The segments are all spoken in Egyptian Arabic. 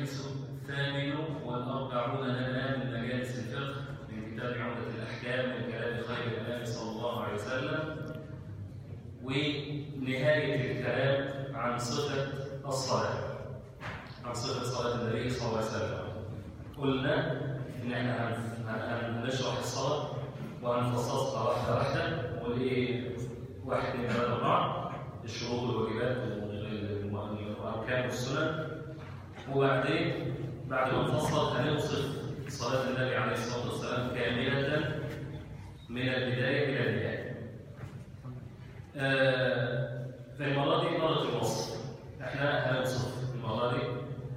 المجلس الثامن والأربعون لنا من مجالس الفقه من كتاب عمدة الأحكام من كلام خير النبي صلى الله عليه وسلم ونهاية الكلام عن صفة الصلاة عن صفة صلاة النبي صلى الله عليه وسلم قلنا إن إحنا هن- هن- هنشرح الصلاة وهنفصصها واحدة واحدة وليه واحد اثنين ثلاثة أربعة الشروط والواجبات وال- والأركان والسنن وبعدين بعد ما نفصل هنوصف صلاة النبي عليه الصلاة والسلام كاملة من البداية إلى النهاية. آه، في المرة دي مرة الوصف احنا هنوصف المرة دي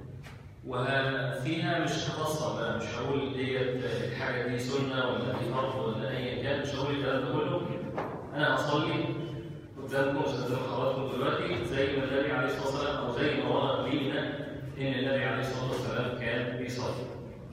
وفيها مش هفصل بقى مش هقول ديت الحاجة دي سنة ولا دي فرض ولا أي كان مش هقول الكلام ده كله أنا هصلي قدامكم قدام حضراتكم دلوقتي زي ما النبي عليه الصلاة والسلام أو زي ما ورد لينا إن النبي عليه الصلاة والسلام كان بيصلي.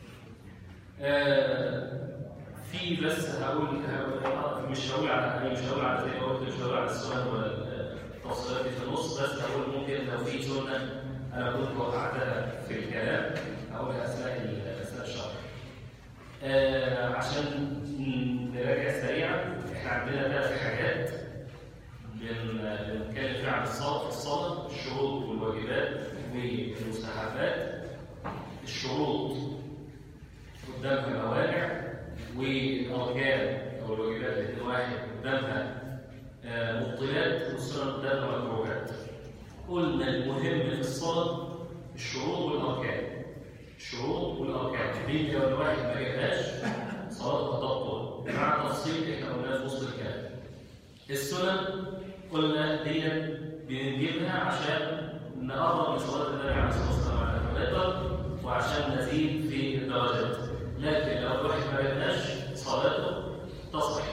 آه، في بس هقول هقول- مش هقول على مش هقول على زي ما قلت مش هقول على السنن ولا التفصيلات في النص بس هقول ممكن لو في سنه انا كنت وقعتها في الكلام هقولها اثناء ال- اثناء الشرح. آه، عشان نراجع سريعا احنا عندنا ثلاث حاجات بن- بنتكلم فيها عن الصلاه في الصلاه الشروط والواجبات والمستحبات الشروط قدامها موانع والاركان او الواجبات الاثنين واحد قدامها آه، مبطلات والسنن قدامها مكروهات. قلنا المهم في الصلاه الشروط والاركان. الشروط والاركان دي لو الواحد ما جابهاش صلاته هتبطل مع تفصيل احنا قلناه في وسط الكلام. السنن قلنا دي بنجيبها عشان نقرب من صلاه النبي عليه الصلاه والسلام على قد ما نقدر وعشان نزيد في الدرجات لكن لو الواحد ما جابهاش صلاته تصح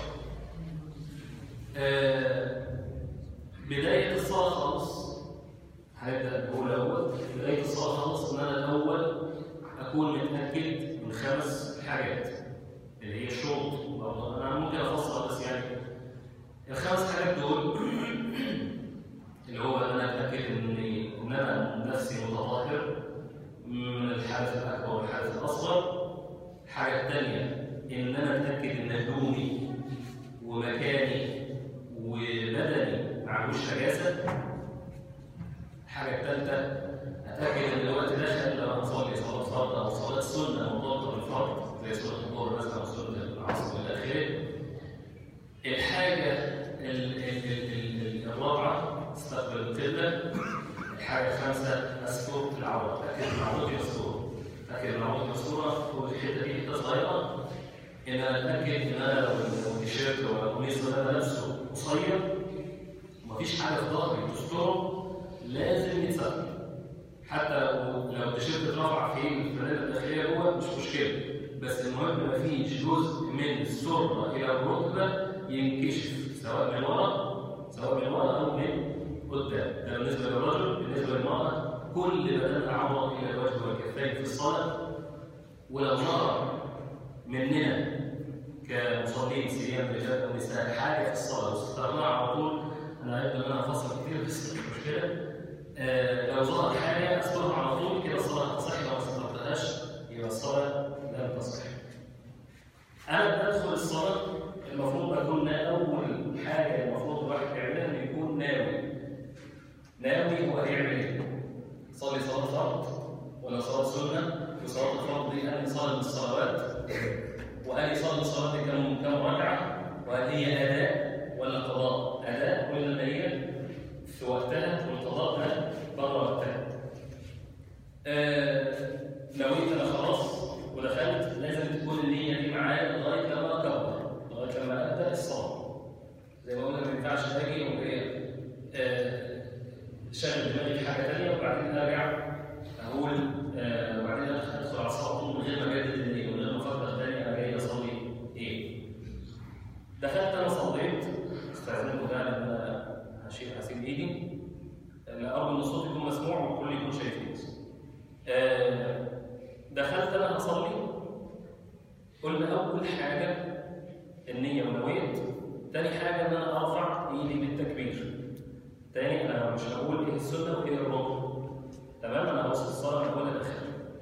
آه، بدايه الصلاه خالص هنبدا نقول الاول بدايه الصلاه خالص ان انا الاول اكون متاكد من خمس حاجات اللي هي الشروط انا ممكن افصل بس يعني الخمس حاجات دول اللي هو ان انا اتاكد ان ان انا نفسي متطهر من الحدث الاكبر والحدث الاصغر الحاجه الثانيه ان انا اتاكد ان هدومي ومكاني وبدني ما عندوش نجاسه الحاجه الثالثه اتاكد ان الوقت داخل لو انا اصلي صلاه فرض او صلاه سنه مرتبطه بالفرض زي صلاه الظهر مثلا او سنه العصر والى اخره الحاجة ال- ال- ال- ال- الرابعة استقبل القبلة الحاجة الخامسة أستر العورة أكد إن عورتي مستورة أكد إن عورتي مستورة والحتة دي حتة صغيرة إن أنا أتأكد إن أنا لو لو التيشيرت ولا القميص اللي أنا لابسه قصير ومفيش حاجة في ظهري تستره لازم يتسقل حتى لو لو التيشيرت اترفع في الفانيلا الداخلية جوه مش مشكلة بس المهم مفيش جزء من السرة إلى الركبة ينكشف سواء من ورا سواء من ورا أو من قدام ده بالنسبة للرجل بالنسبة للمرأة كل بدنها عورة إلى الوجه والكفين في الصلاة ولو ظهر مننا كمصلين سيان رجال أو نساء حاجة في الصلاة واستخدمناها على طول أنا هيبدأ إن أنا أفصل كتير بس مش مشكلة آه، لو ظهر حاجة أسترها على طول كده الصلاة تصح لو ما استخدمتهاش يبقى الصلاة لم تصح أنا بدخل الصلاة المفروض أكون أول حاجة المفروض الواحد يعملها إنه يكون ناوي. ناوي هو هيعمل إيه؟ يصلي صلاة فرض ولا صلاة سنة؟ وصلاة الفرض دي أنا صلاة من الصلوات وقال يصلي الصلاة دي كم كم ركعة؟ وهل هي أداء ولا قضاء؟ أداء ولا إن هي في وقتها والقضاء ده بره وقتها. آه، نويت انا خلاص ودخلت لازم تكون النيه دي معايا لغايه لما اكبر لغايه لما ابدا الصلاه زي ما قلنا ما ينفعش اجي وايه آه، شغل دماغي في حاجه ثانيه وبعدين ارجع اقول آه، وبعدين ادخل ادخل على الصلاه طول من غير ما اجدد النيه من غير ما افكر ثاني انا جاي اصلي ايه دخلت انا صليت استاذنكم ده لان انا هشيل هسيب ايدي ارجو ان الصوت يكون مسموع والكل يكون شايفني آه، دخلت انا اصلي قلنا اول حاجه النيه ونويت تاني حاجه ان انا ارفع ايدي بالتكبير تاني انا مش هقول ايه السنه وايه الركن تمام انا هوصل الصلاه من اولها لاخرها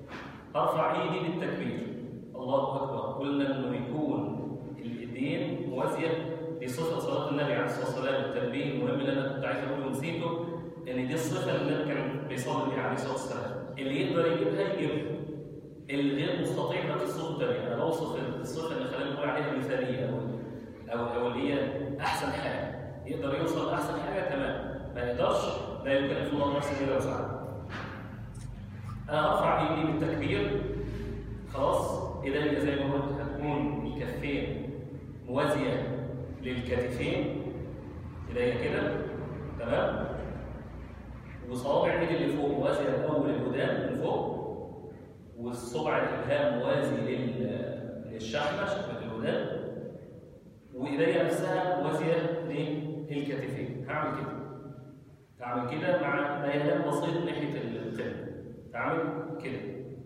هرفع ايدي بالتكبير الله اكبر قلنا انه يكون الايدين موازيه دي صفه صلاه النبي عليه الصلاه والسلام التنبيه المهم اللي انا كنت عايز اقوله ونسيته ان دي الصفه اللي النبي كان بيصلي بيها عليه الصلاه والسلام اللي يقدر يجيبها يجيبها اللي غير مستطيع ده الصوت الثاني انا بوصف الصفه اللي خلينا نقول عليها مثاليه او او او اللي هي احسن حاجه يقدر يوصل لاحسن حاجه تمام ما يقدرش لا يكلف الله نفسا الا وسعها انا هرفع ايدي بالتكبير خلاص ايديا زي ما قلت هتكون الكفين موازيه للكتفين ايديا كده تمام وصوابع ايدي اللي فوق موازيه لاول الودان من فوق والصبع الابهام موازي لل- للشحمه شحمه الودان وايديا نفسها موازيه للكتفين هعمل كده هعمل كده مع ميلان بسيط ناحيه القبله هعمل كده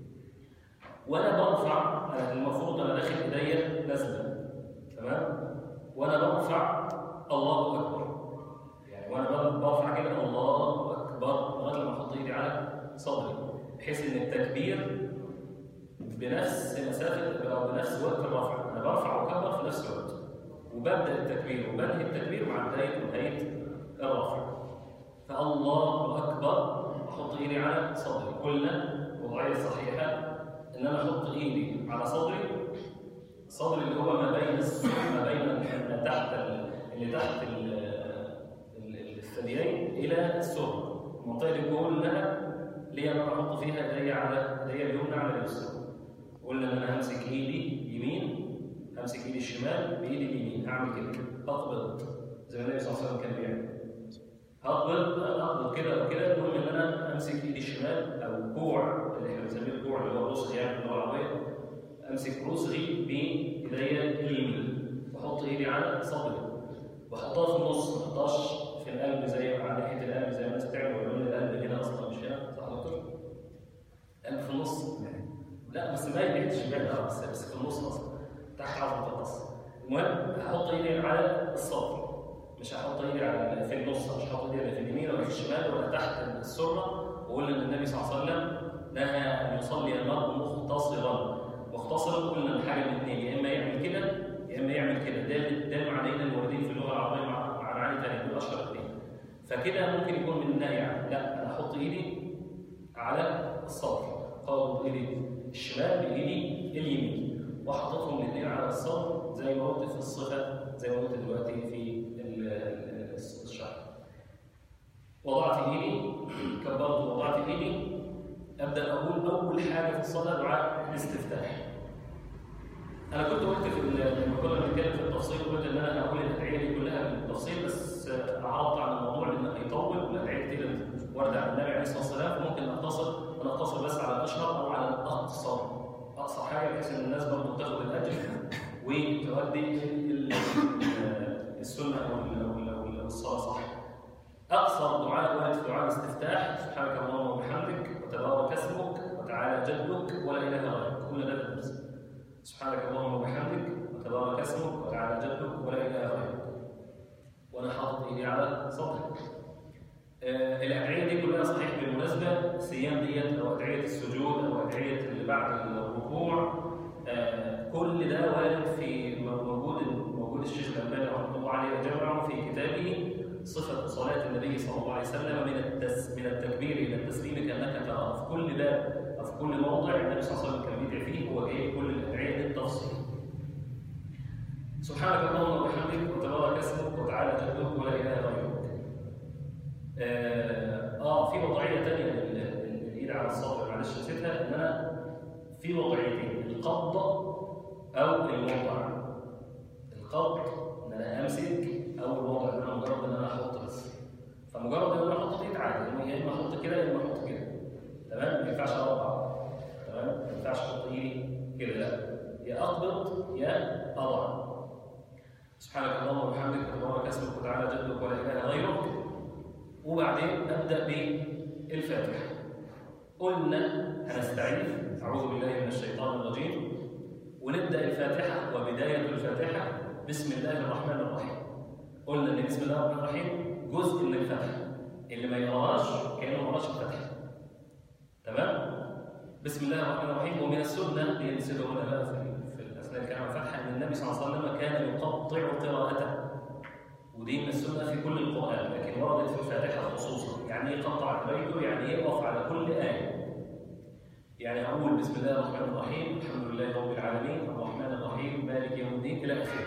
وانا برفع أنا المفروض انا داخل ايديا نازله تمام وانا برفع الله اكبر يعني وانا برفع كده الله اكبر لغايه لما احط ايدي على صدري بحيث ان التكبير بنفس مسافه او بنفس وقت الرفع انا برفع واكبر في نفس الوقت وببدا التكبير وبنهي التكبير مع بدايه ونهايه الرفع فالله اكبر احط ايدي على صدري قلنا وضعيه صحيحه ان انا احط ايدي على صدري صدري اللي هو ما بين الس- ما بين ال- تحت ال- اللي تحت ال- ال- الثديين الى السره المنطقه دي كلها اللي انا احط فيها ايدي على ايدي اليمنى على اليسرى قلنا ان انا همسك ايدي يمين همسك ايدي الشمال بايدي اليمين هعمل كده اقبض زي ما النبي صلى الله عليه وسلم كان بيعمل هقبض اقبض كده او كده المهم ان انا امسك ايدي الشمال او كوع اللي احنا بنسميه الكوع اللي هو الرسغ يعني باللغه العربيه امسك رسغي بايديا اليمين واحط ايدي على صدري واحطها في النص ما احطهاش في القلب زي على ناحيه القلب زي ما الناس بتعمل ويقولون القلب هنا اصلا مش هنا صح يا دكتور؟ القلب في النص لا بس ما ناحيه الشمال اه بس بس في النص اصلا تحت عظمه الراس المهم هحط ايدي على الصدر مش هحط ايدي على في النص مش هحط ايدي لا في اليمين ولا في الشمال ولا تحت السره وقلنا ان النبي صلى الله عليه وسلم نهى ان يصلي المرء مختصرا مختصرا قلنا من حاجه من اثنين يا اما يعمل كده يا اما يعمل كده ده ده معنيين الواردين في اللغه العربيه مع مع معاني ثانيه دول اشهر اثنين فكده ممكن يكون من النهي يعني لا انا احط ايدي على الصدر قابض ايدي الشمال بايدي اليمين واحطهم الاثنين على الصدر زي ما قلت في الصفه زي ما قلت دلوقتي في ال- ال- الشرح وضعت ايدي كبرت وضعت ايدي ابدا اقول اول حاجه في الصلاه دعاء الاستفتاح انا كنت قلت في ال- لما كنا بنتكلم في التفصيل قلت ان انا هقول الادعيه دي كلها بالتفصيل بس اعرضت عن الموضوع لانه هيطول والادعيه كتير وارده عن النبي عليه الصلاه والسلام فممكن اقتصر انا اقتصر بس على الاشهر او على الاقصر اقصى حاجه بحيث ان الناس برضه تاخد الاجر وتؤدي ال- ال- السنه او ال- او ال- او ال- الصلاه صح اقصر دعاء وارد في دعاء الاستفتاح سبحانك اللهم وبحمدك وتبارك اسمك وتعالى جدك ولا اله غيرك كل ده في الدرس سبحانك اللهم وبحمدك وتبارك اسمك وتعالى جدك ولا اله غيرك وانا حاطط ايدي على صدري آه، الادعيه دي كلها صحيح بالمناسبه الصيام ديت او ادعيه السجود او ادعيه اللي بعد الركوع آه، كل ده وارد في موجود موجود الشيخ الالباني رحمه الله عليه جمعه في كتابه صفه صلاه النبي صلى الله عليه وسلم من التس من التكبير الى التسليم كانك تراه في كل باب او في كل موضع النبي صلى الله عليه وسلم كان بيدعي فيه هو جايب كل الادعيه بالتفصيل سبحانك اللهم وبحمدك وتبارك اسمك وتعالى جدك ولا اله غيرك آه, اه في وضعيه ثانيه للايد على الصدر معلش نسيتها ان انا في وضعيتين القبضه او الوضع القبض ان انا امسك او الوضع ان انا مجرد ان انا احط بس فمجرد ان انا احط ايد عادي يعني يا اما احط كده يا اما احط كده تمام ما ينفعش اربع تمام ما ينفعش احط ايدي كده لا يا اقبض يا اضع سبحانك اللهم وبحمدك وتبارك اسمك وتعالى جدك ولا اله غيرك وبعدين ابدا بالفاتحه قلنا هنستعيذ اعوذ بالله من الشيطان الرجيم ونبدا الفاتحه وبدايه الفاتحه بسم الله الرحمن الرحيم قلنا ان بسم الله الرحمن الرحيم جزء من الفتحه اللي ما يقراش كانه ما قراش الفتحه تمام بسم الله الرحمن الرحيم ومن السنة ينسل هنا بقى في في أثناء الكلام عن الفتح أن النبي صلى الله عليه وسلم كان يقطع قراءته ودي من السنة في كل القرآن لكن وردت في الفاتحة خصوصا يعني ايه يقطع قراءته يعني يقف على كل آية يعني أقول بسم الله الرحمن الرحيم الحمد لله رب العالمين الرحمن الرحيم مالك يوم الدين إلى آخره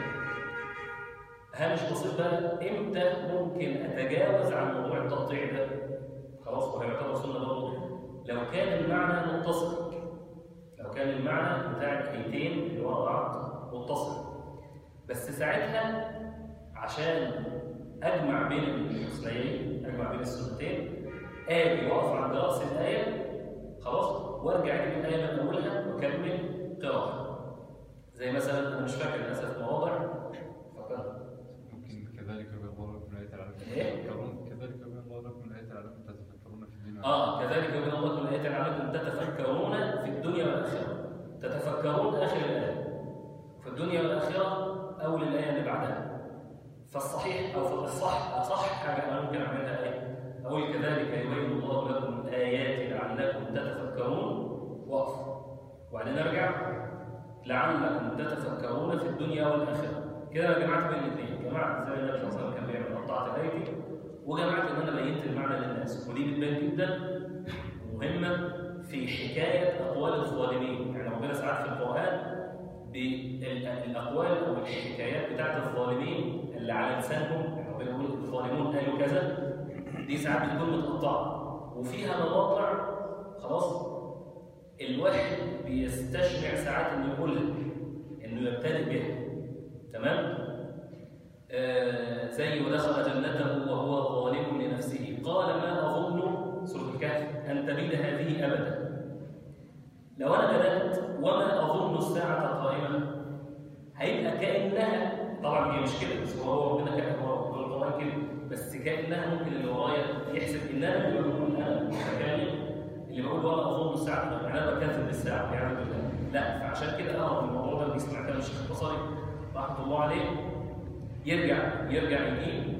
هامش بسيط بقى امتى ممكن اتجاوز عن موضوع التقطيع ده خلاص وهو يعتبر سنه برضه لو كان المعنى متصل لو كان المعنى بتاع الايتين اللي ورا بعض متصل بس ساعتها عشان اجمع بين الحسنيين اجمع بين السنتين اجي واقف عند راس الايه خلاص وارجع اجيب الايه من اولها واكمل قراءه زي مثلا انا مش فاكر للاسف مواضع فكرت ممكن كذلك يبين لكم الآيات العلم إيه؟ تتفكرون كذلك يبين لكم الآيات العلم تتفكرون في الدين اه كذلك يبين الله لكم الايات لعلكم تتفكرون في الدنيا والاخره تتفكرون اخر الايه في الدنيا والاخره اول الايه اللي بعدها فالصحيح او في الصح اصح حاجه انا ممكن اعملها ايه اقول كذلك يبين الله لكم الايات لعلكم تتفكرون وقف وبعدين ارجع لعلكم تتفكرون في الدنيا والاخره كده انا جمعت بين الاثنين جمعت زي ما النبي صلى الله عليه وسلم كان بيعمل قطعت ايدي وجمعت ان انا بينت المعنى للناس ودي بتبان جدا مهمه في حكايه اقوال الظالمين يعني ربنا ساعات في القران بالاقوال او الحكايات بتاعت الظالمين اللي على لسانهم يعني ربنا يقول الظالمون قالوا كذا دي ساعات بتكون متقطعه وفيها مواقع خلاص الواحد بيستشرع ساعات انه يقولها انه يبتدئ بها تمام آه زي ودخل جنته وهو ظالم لنفسه قال ما اظن سوره الكهف ان تبيد هذه ابدا لو انا بدات وما اظن الساعه قائمه هيبقى كانها طبعا هي مش كده بس هو ربنا كان هو في القران كده بس كانها ممكن اللي ورايا يحسب ان انا اللي بقول انا المتكلم اللي بقول ولا اظن الساعه قائمه يعني انا بكذب بالساعه يعني بالله لا فعشان كده اقرا الموضوع ده اللي سمعتها من الشيخ البصري رحمه الله عليه يرجع يرجع يجيب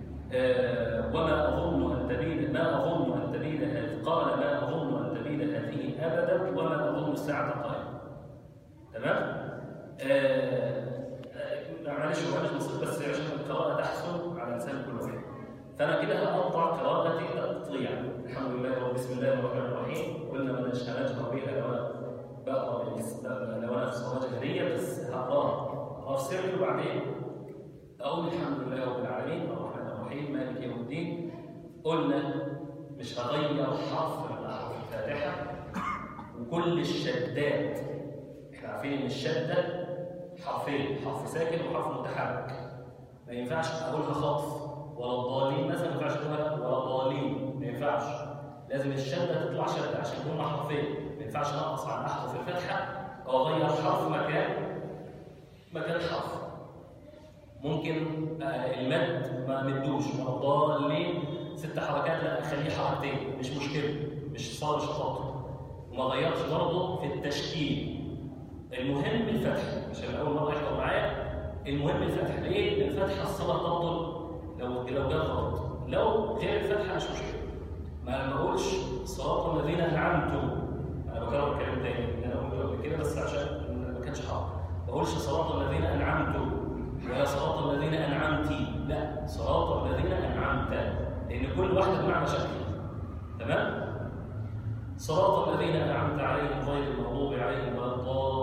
آه وما اظن ان تبيد ما اظن ان تبيد هذه قال ما اظن ان تبيد هذه ابدا وما اظن الساعه قائمه تمام؟ آه آه معلش معلش بسيط بس عشان القراءه تحسن على لسان كل واحد فانا كده هقطع قراءتي تقطيع الحمد لله بسم الله الرحمن الرحيم قلنا ما مش هنجهر بيها لو انا بقرا لو انا في صلاه جهريه بس هقراها هقرا في سري وبعدين أقول الحمد لله رب العالمين الرحمن الرحيم مالك يوم الدين قلنا مش هغير حرف من أحرف الفاتحة وكل الشدات احنا عارفين إن الشدة حرفين حرف ساكن وحرف متحرك ما ينفعش أقولها خطف ولا الضالين مثلا ما ينفعش أقولها ولا الضالين ما ينفعش لازم الشدة تطلع شدة عشان هما حرفين ما ينفعش أنقص عن أحرف الفتحة أو أغير حرف مكان مكان حرف ممكن المد ما مدوش من الضالين ست حركات لا اخليه حركتين مش مشكله مش صار شطاط وما غيرش برضه في التشكيل المهم الفتح عشان اول مره يحضر معايا المهم الفتح ليه؟ الفتحه الصلاه تبطل لو لو جت غلط لو غير الفتحه مش مشكله ما انا ما اقولش صراط الذين انعمتم انا بكرر الكلام تاني انا قلته قبل كده بس عشان ما كانش حاضر ما بقولش صراط الذين انعمتم ولا صراط الذين انعمت لا صراط الذين انعمت لان كل واحده بمعنى شكل تمام صراط الذين انعمت عليهم غير المغضوب عليهم ولا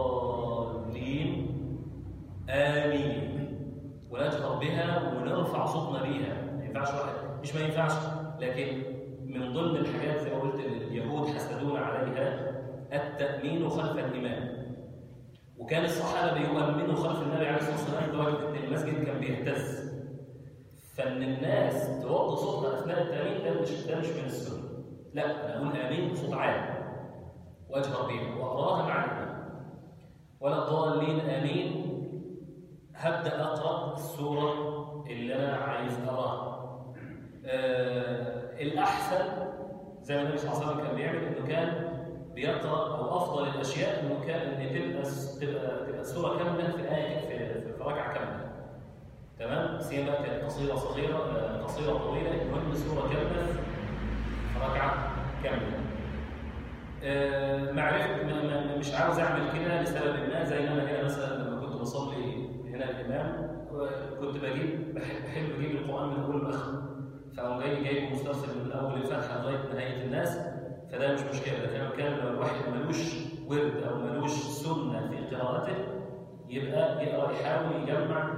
الضالين امين ونجهر بها ونرفع صوتنا بيها ما ينفعش واحد مش ما ينفعش لكن من ضمن الحاجات زي ما قلت اليهود حسدون عليها التامين خلف الامام وكان الصحابه بيؤمنوا خلف النبي عليه الصلاه والسلام لدرجه ان المسجد كان بيهتز فان الناس توطي صوتها اثناء التامين ده مش ده مش من السنه لا انا اقول امين بصوت عالي واجهر بيها واقراها مع الامام ولا الضالين امين هبدا اقرا السوره اللي انا عايز اقراها آه الاحسن زي ما النبي صلى الله عليه وسلم كان بيعمل انه كان بيقرا او افضل الاشياء انه كان ان تبقى تبقى تبقى السوره كامله في ايه في, في, في ركعه كامله تمام سيما بقى كانت قصيره صغيره قصيره طويله المهم السوره كامله في ركعه كامله آه، معرفة ما- ما- مش عاوز اعمل كده لسبب ما زي ما انا هنا مثلا لما كنت بصلي هنا الامام كنت بجيب بحب, بحب اجيب القران من اوله لاخره فاقوم جاي جايبه مسترسل من اول الفتحه لغايه نهايه الناس فده مش مشكله لكن لما كان لو الواحد ملوش ورد او ملوش سنه في قراءته يبقى يقرا يحاول يجمع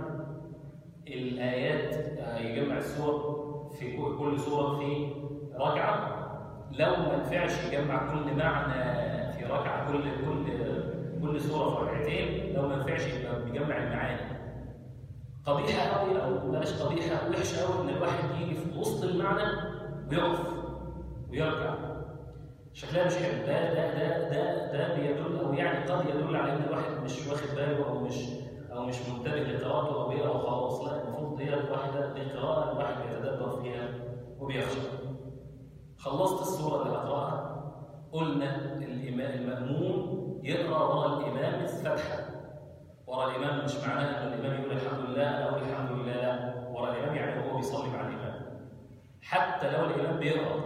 الايات آه، يجمع السور في كل- كل سوره في ركعه لو ما نفعش يجمع كل معنى في ركعه كل كل كل سوره في ركعتين لو ما نفعش يبقى بيجمع المعاني قبيحه قوي او بلاش قبيحه وحشه قوي ان الواحد يجي في وسط المعنى ويقف ويركع شكلها مش حلو ده ده ده ده ده بيدل او يعني قد يدل على ان الواحد مش واخد باله او مش او مش منتبه لقراءته او بيقرا وخلاص لا المفروض دي واحده دي قراءه الواحد بيتدبر فيها وبيخشى خلصت السوره اللي هقراها قلنا الإمام المأموم يقرا ورا الامام الفاتحه ورا الامام مش معناها ان الامام يقول الحمد لله انا اقول الحمد لله لا ورا الامام يعني هو بيصلي مع الامام حتى لو الامام بيقرا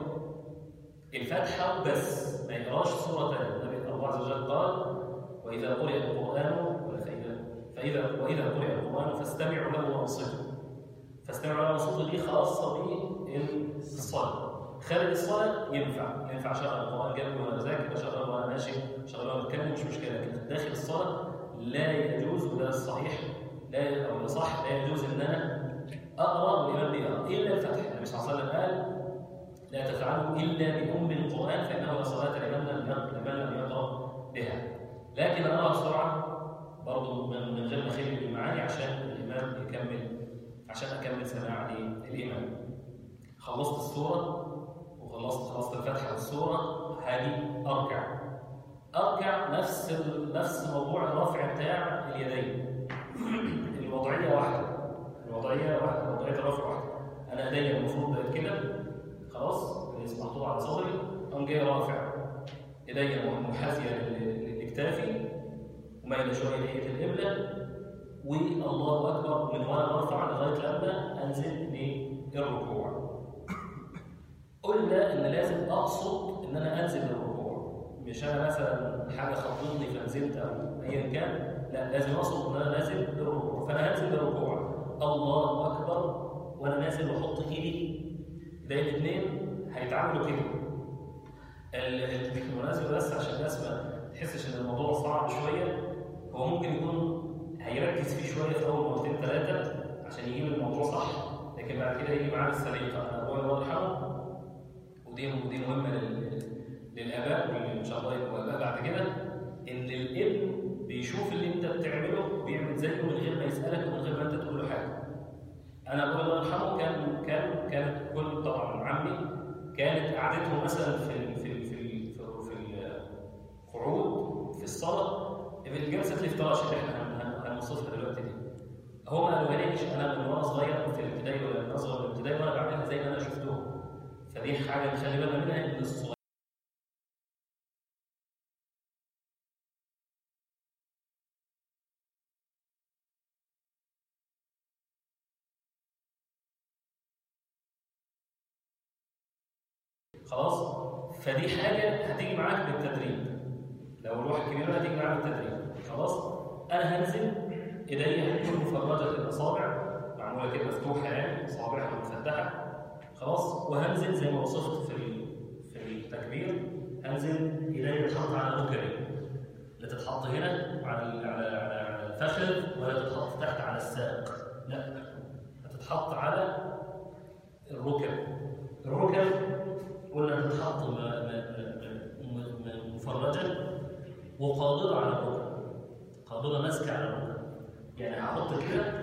الفاتحه بس ما يقراش سوره ثانيه النبي الله عز وجل قال واذا قرئ القران ولا فاذا فاذا واذا قرئ القران فاستمعوا له وانصتوا فاستمعوا له وانصتوا دي خاصه بالصلاه خارج الصلاه ينفع ينفع اشغل القران جنبي وانا بذاكر اشغله وانا ماشي اشغله وانا بتكلم مش مشكله لكن داخل الصلاه لا يجوز وده الصحيح لا او الصح لا يجوز ان انا اقرا والامام بيقرا الا الفتح النبي صلى الله عليه وسلم قال لا تفعلوا الا بام القران فانه لا صلاه لمن لم يقرا لمن لم يقرا بها لكن اقرا بسرعه برضه من من غير ما اخيب المعاني عشان الامام يكمل عشان اكمل سماع الامام خلصت السوره وخلصت خلصت الفاتحه والسوره هاجي ارجع ارجع نفس ال... نفس موضوع الرفع بتاع اليدين الوضعيه واحده الوضعيه واحده وضعيه الرفع واحده انا ايديا المفروض بقت كده خلاص كويس محطوط على صدري اقوم جاي رافع ايديا منحازيه لل- لاكتافي ومايله شويه ناحيه القبله والله اكبر من وانا برفع لغايه لما انزل للركوع قلنا ان لازم اقصد ان انا انزل للركوع مش انا مثلا حاجه خبطتني فنزلت او ايا كان لا لازم اقصد ان انا نازل للركوع فانا هنزل للركوع الله اكبر وانا نازل واحط ايدي ده الاثنين هيتعاملوا كده ال- ال- بالمناسبه بس عشان الناس ما تحسش ان الموضوع صعب شويه هو ممكن يكون هيركز فيه شويه في اول مرتين ثلاثه عشان يجيب الموضوع صح لكن بعد كده يجي معاه بالسليقه انا ابويا الله يرحمه ودي ودي مهمه لل- للاباء واللي ان شاء الله يبقوا اباء بعد كده ان الابن بيشوف اللي انت بتعمله وبيعمل زيه من غير ما يسالك ومن غير ما انت تقول له حاجه. انا ابويا الله يرحمه كان كان كانت كل طبعا عمي كانت قعدته مثلا في ال- في ال- في ال- في في القعود في الصلاه في الجلسه الافتراش اللي احنا هن- هن- هنوصفها دلوقتي دي. هو ما قالوهاليش انا من وانا صغير في الابتدائي ولا من اصغر من الابتدائي وانا بعملها زي ما انا شفتهم. فدي حاجه نخلي بالنا منها ان الصغير خلاص فدي حاجه هتيجي معاك بالتدريب لو الواحد كبير هتيجي معاه بالتدريب خلاص انا هنزل ايديا هتكون مفرجه الاصابع معموله كده مفتوحه يعني اصابعها مفتحه خلاص وهنزل زي ما وصفت في ال- في التكبير هنزل ايديا تتحط على ركبي لا تتحط هنا على ال- على على على الفخذ ولا تتحط تحت على الساق لا هتتحط على الركب الركب قلنا تتحط م- م- م- م- مفرجه وقابضه على الركب قابضه ماسكه على الركب يعني هحط كده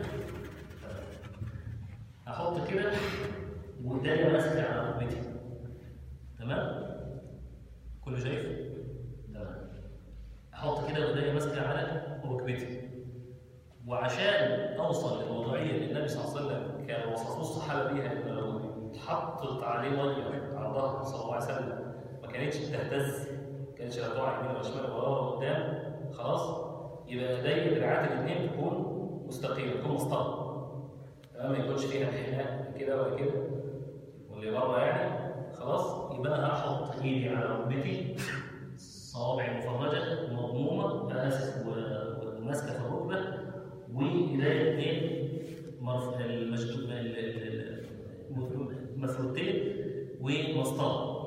هحط كده وايديا ماسكه على ركبتي تمام كله شايف تمام احط كده وايديا ماسكه على ركبتي وعشان اوصل للوضعيه اللي النبي صلى الله عليه وسلم كان وصفوه الصحابه بيها ان لو اتحطت عليه ميه على ظهره صلى الله عليه وسلم ما كانتش بتهتز ما كانتش لا تقع يمين ولا شمال ولا ورا ولا قدام خلاص يبقى ايديا دراعات الاثنين تكون مستقيمه تكون مسطره تمام ما يكونش فيها انحناء كده ولا كده واللي بره يعني خلاص يبقى انا هحط ايدي على ركبتي صوابع مفرجه ومضمومه آسف، و- وماسكه في الركبه وايديا اثنين مرف... المشدود ال- ال- ال- مفروتين ومسطره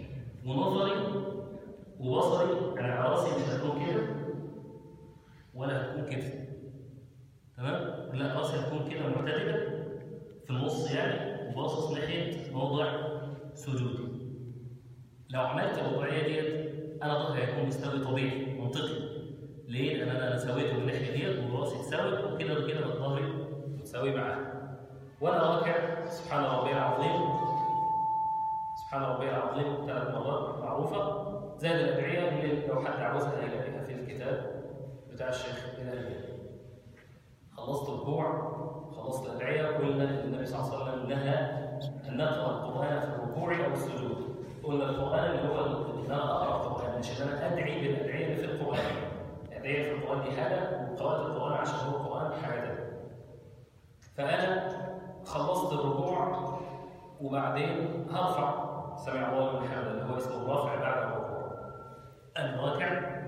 ونظري وبصري يعني على راسي مش هتكون كده ولا هتكون كده تمام؟ لا راسي هتكون كده معتدله في النص يعني وباصص ناحيه موضع سجودي لو عملت الوضعيه ديت انا ظهري هيكون مستوي طبيعي منطقي ليه؟ لان انا سويته من الناحيه ديت وراسي اتساوت وكده وكده بقى ظهري متساوي معاه وانا راكع سبحان ربي العظيم سبحان ربي العظيم ثلاث مرات معروفه زائد الادعيه اللي لو حد عاوزها هيلاقيها في الكتاب بتاع الشيخ الهلالي خلصت الركوع خلصت الادعيه قلنا ان النبي صلى الله عليه وسلم نهى ان نقرا القران في الركوع او السجود قلنا القران اللي هو ان انا اقرا القران مش ان انا ادعي بالادعيه اللي في القران الادعيه في القران دي حاجه وقراءه القران عشان هو القران حاجه ثانيه فانا خلصت الركوع وبعدين هرفع سمع الله لمن حمده اللي هو اسمه الرفع بعد الركوع انا راكع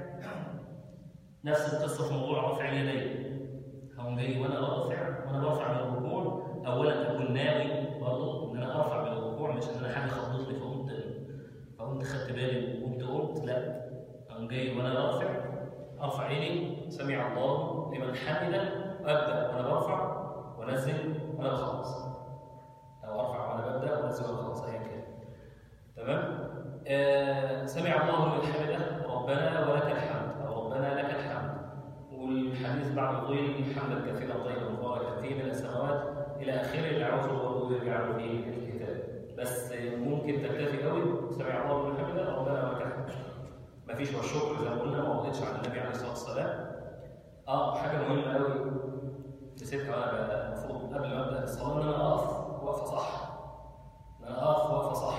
نفس القصه في موضوع رفع اليدين هقوم جاي وانا رافع وانا برفع من الركوع اولا اكون ناوي برضه ان انا ارفع من الركوع مش ان انا حاجه خبطتني فقمت فقمت خدت بالي وقمت قمت لا اقوم جاي وانا رافع ارفع ايدي سمع الله لمن حمده ابدا وانا برفع وانزل وانا بخلص او ارفع وانا ببدا وانزل وانا بخلص ايا كان تمام آه سمع الله لمن حمده ربنا ولك الحمد او ربنا لك الحمد والحديث بعد طويل حمدا كثيرا طيبا مباركا فيه من السماوات الى اخره اللي عاوزه برضه يرجع في الكتاب بس ممكن تكتفي قوي سمع الله لمن حمده ربنا ولك الحمد مفيش والشكر زي ما قلنا ما وضعتش على النبي عليه الصلاه والسلام اه حاجه مهمه قوي نسيتها وانا المفروض قبل ما ابدا الصلاه ان انا اقف وقفه صح ان انا اقف وقفه صح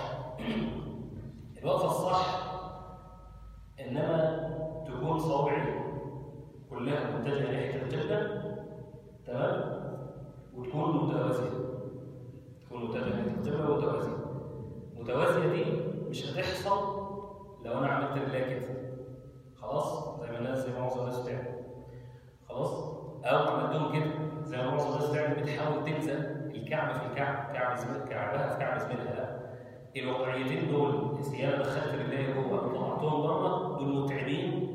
الوقفه الصح انما تكون صوابعي كلها متجهه ناحيه القبله تمام وتكون متوازيه تكون متجهه ناحيه القبله ومتوازيه متوازيه دي مش هتحصل لو انا عملت رجليا كده خلاص زي ما الناس زي ما معظم الناس بتعمل خلاص او عملتهم كده زي ما معظم الناس بتعمل بتحاول تلزق الكعب في الكعب كعب زميل كعبها في كعب زميلها لا الوضعيتين دول انا دخلت رجليا جوه وطلعتهم بره دول متعبين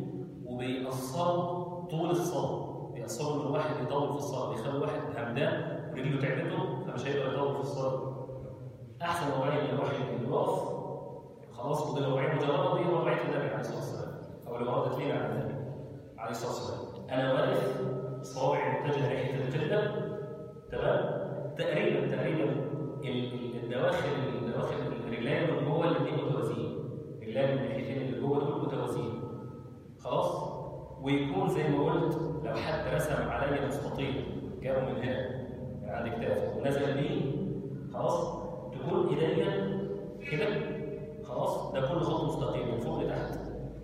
وبيأثروا طول الصلاه بيأثروا ان الواحد يطول في الصلاه بيخلي الواحد همدان ورجله تعبته فمش هيقدر يطول في الصلاه احسن وضعيه ان الواحد يقف خلاص ودي الوضعيه المجرده دي وضعيه النبي عليه الصلاه والسلام او اللي وردت لنا عن النبي عليه الصلاه والسلام انا واقف صوابعي متجهه ناحيه القبله تمام تقريبا تقريبا ال- ال- الدواخل الدواخل الرجلين من جوه الاثنين متوازيين الرجلين من الناحيتين اللي جوه دول متوازيين خلاص ويكون زي ما قلت لو حد رسم عليا مستطيل جابه من هنا من عند كتافي ونزل بيه خلاص تكون ايديا كده خلاص ده كله خط مستقيم من فوق لتحت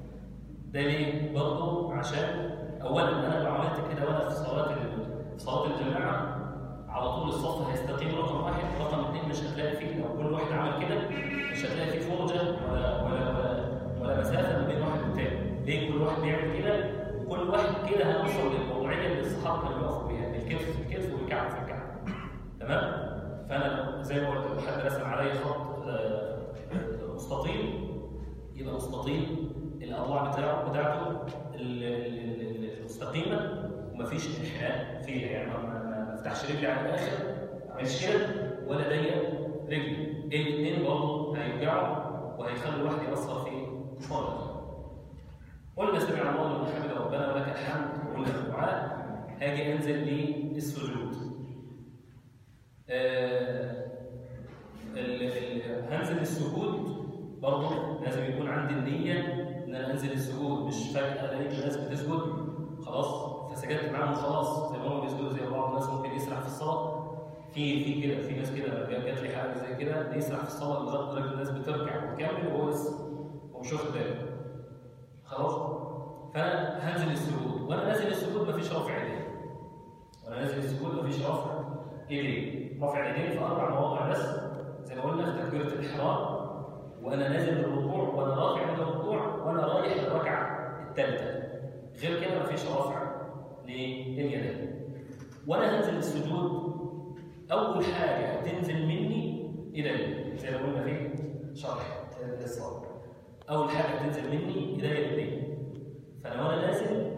ده ليه؟ برضه عشان اولا انا لو عملت كده وانا في صلاه ال- في صلاه الجماعه على طول الصف هيستقيم رقم واحد رقم اثنين مش هتلاقي فيه لو كل واحد عمل كده مش هتلاقي فيه فرجه ولا ولا ولا, ولا مسافه ما بين واحد والتاني ليه كل واحد بيعمل كده وكل واحد كده هنوصل للوضعيه اللي الصحابه كانوا بيقفوا بيها الكتف في الكتف والكعب في الكعب تمام فانا زي ما قلت لو حد رسم عليا خط آه، مستطيل يبقى مستطيل الاضلاع بتاعه بتاعته ال- ال- ال- المستقيمه ومفيش انحناء فيها يعني ما- ما ما افتحش رجلي على الاخر ما اعملش كده ولا ضيق رجلي الاثنين برضه هيرجعوا وهيخلي الواحد يأثر في فرض قلنا سمع الله لمن حمد ربنا ولك الحمد قلنا في الدعاء هاجي انزل للسجود آه، ال- ال- هنزل السجود برضه لازم يكون عندي النية إن أنا أنزل السجود مش فجأة لقيت الناس بتسجد خلاص فسجدت معاهم خلاص زي ما هم بيسجدوا زي بعض الناس ممكن يسرح في الصلاة في في كده في ناس كده جات جات لي حاجة زي كده يسرح في الصلاة لغاية درجة الناس بتركع وتكمل وهو لسه هو مش واخد باله خلاص فأنا هنزل السجود وأنا نازل السجود مفيش رفع إيدين وأنا نازل السجود مفيش رفع إيدين رفع اليدين في أربع مواضع بس زي ما قلنا في تكبيرة الإحرام وانا نازل من الركوع وانا رافع من الركوع وانا رايح للركعه الثالثه غير كده مفيش رفع لليدين وانا هنزل السجود اول حاجه هتنزل مني ايديا زي ما قلنا في شرح الصلاه اول حاجه هتنزل مني ايديا الاثنين فلو انا نازل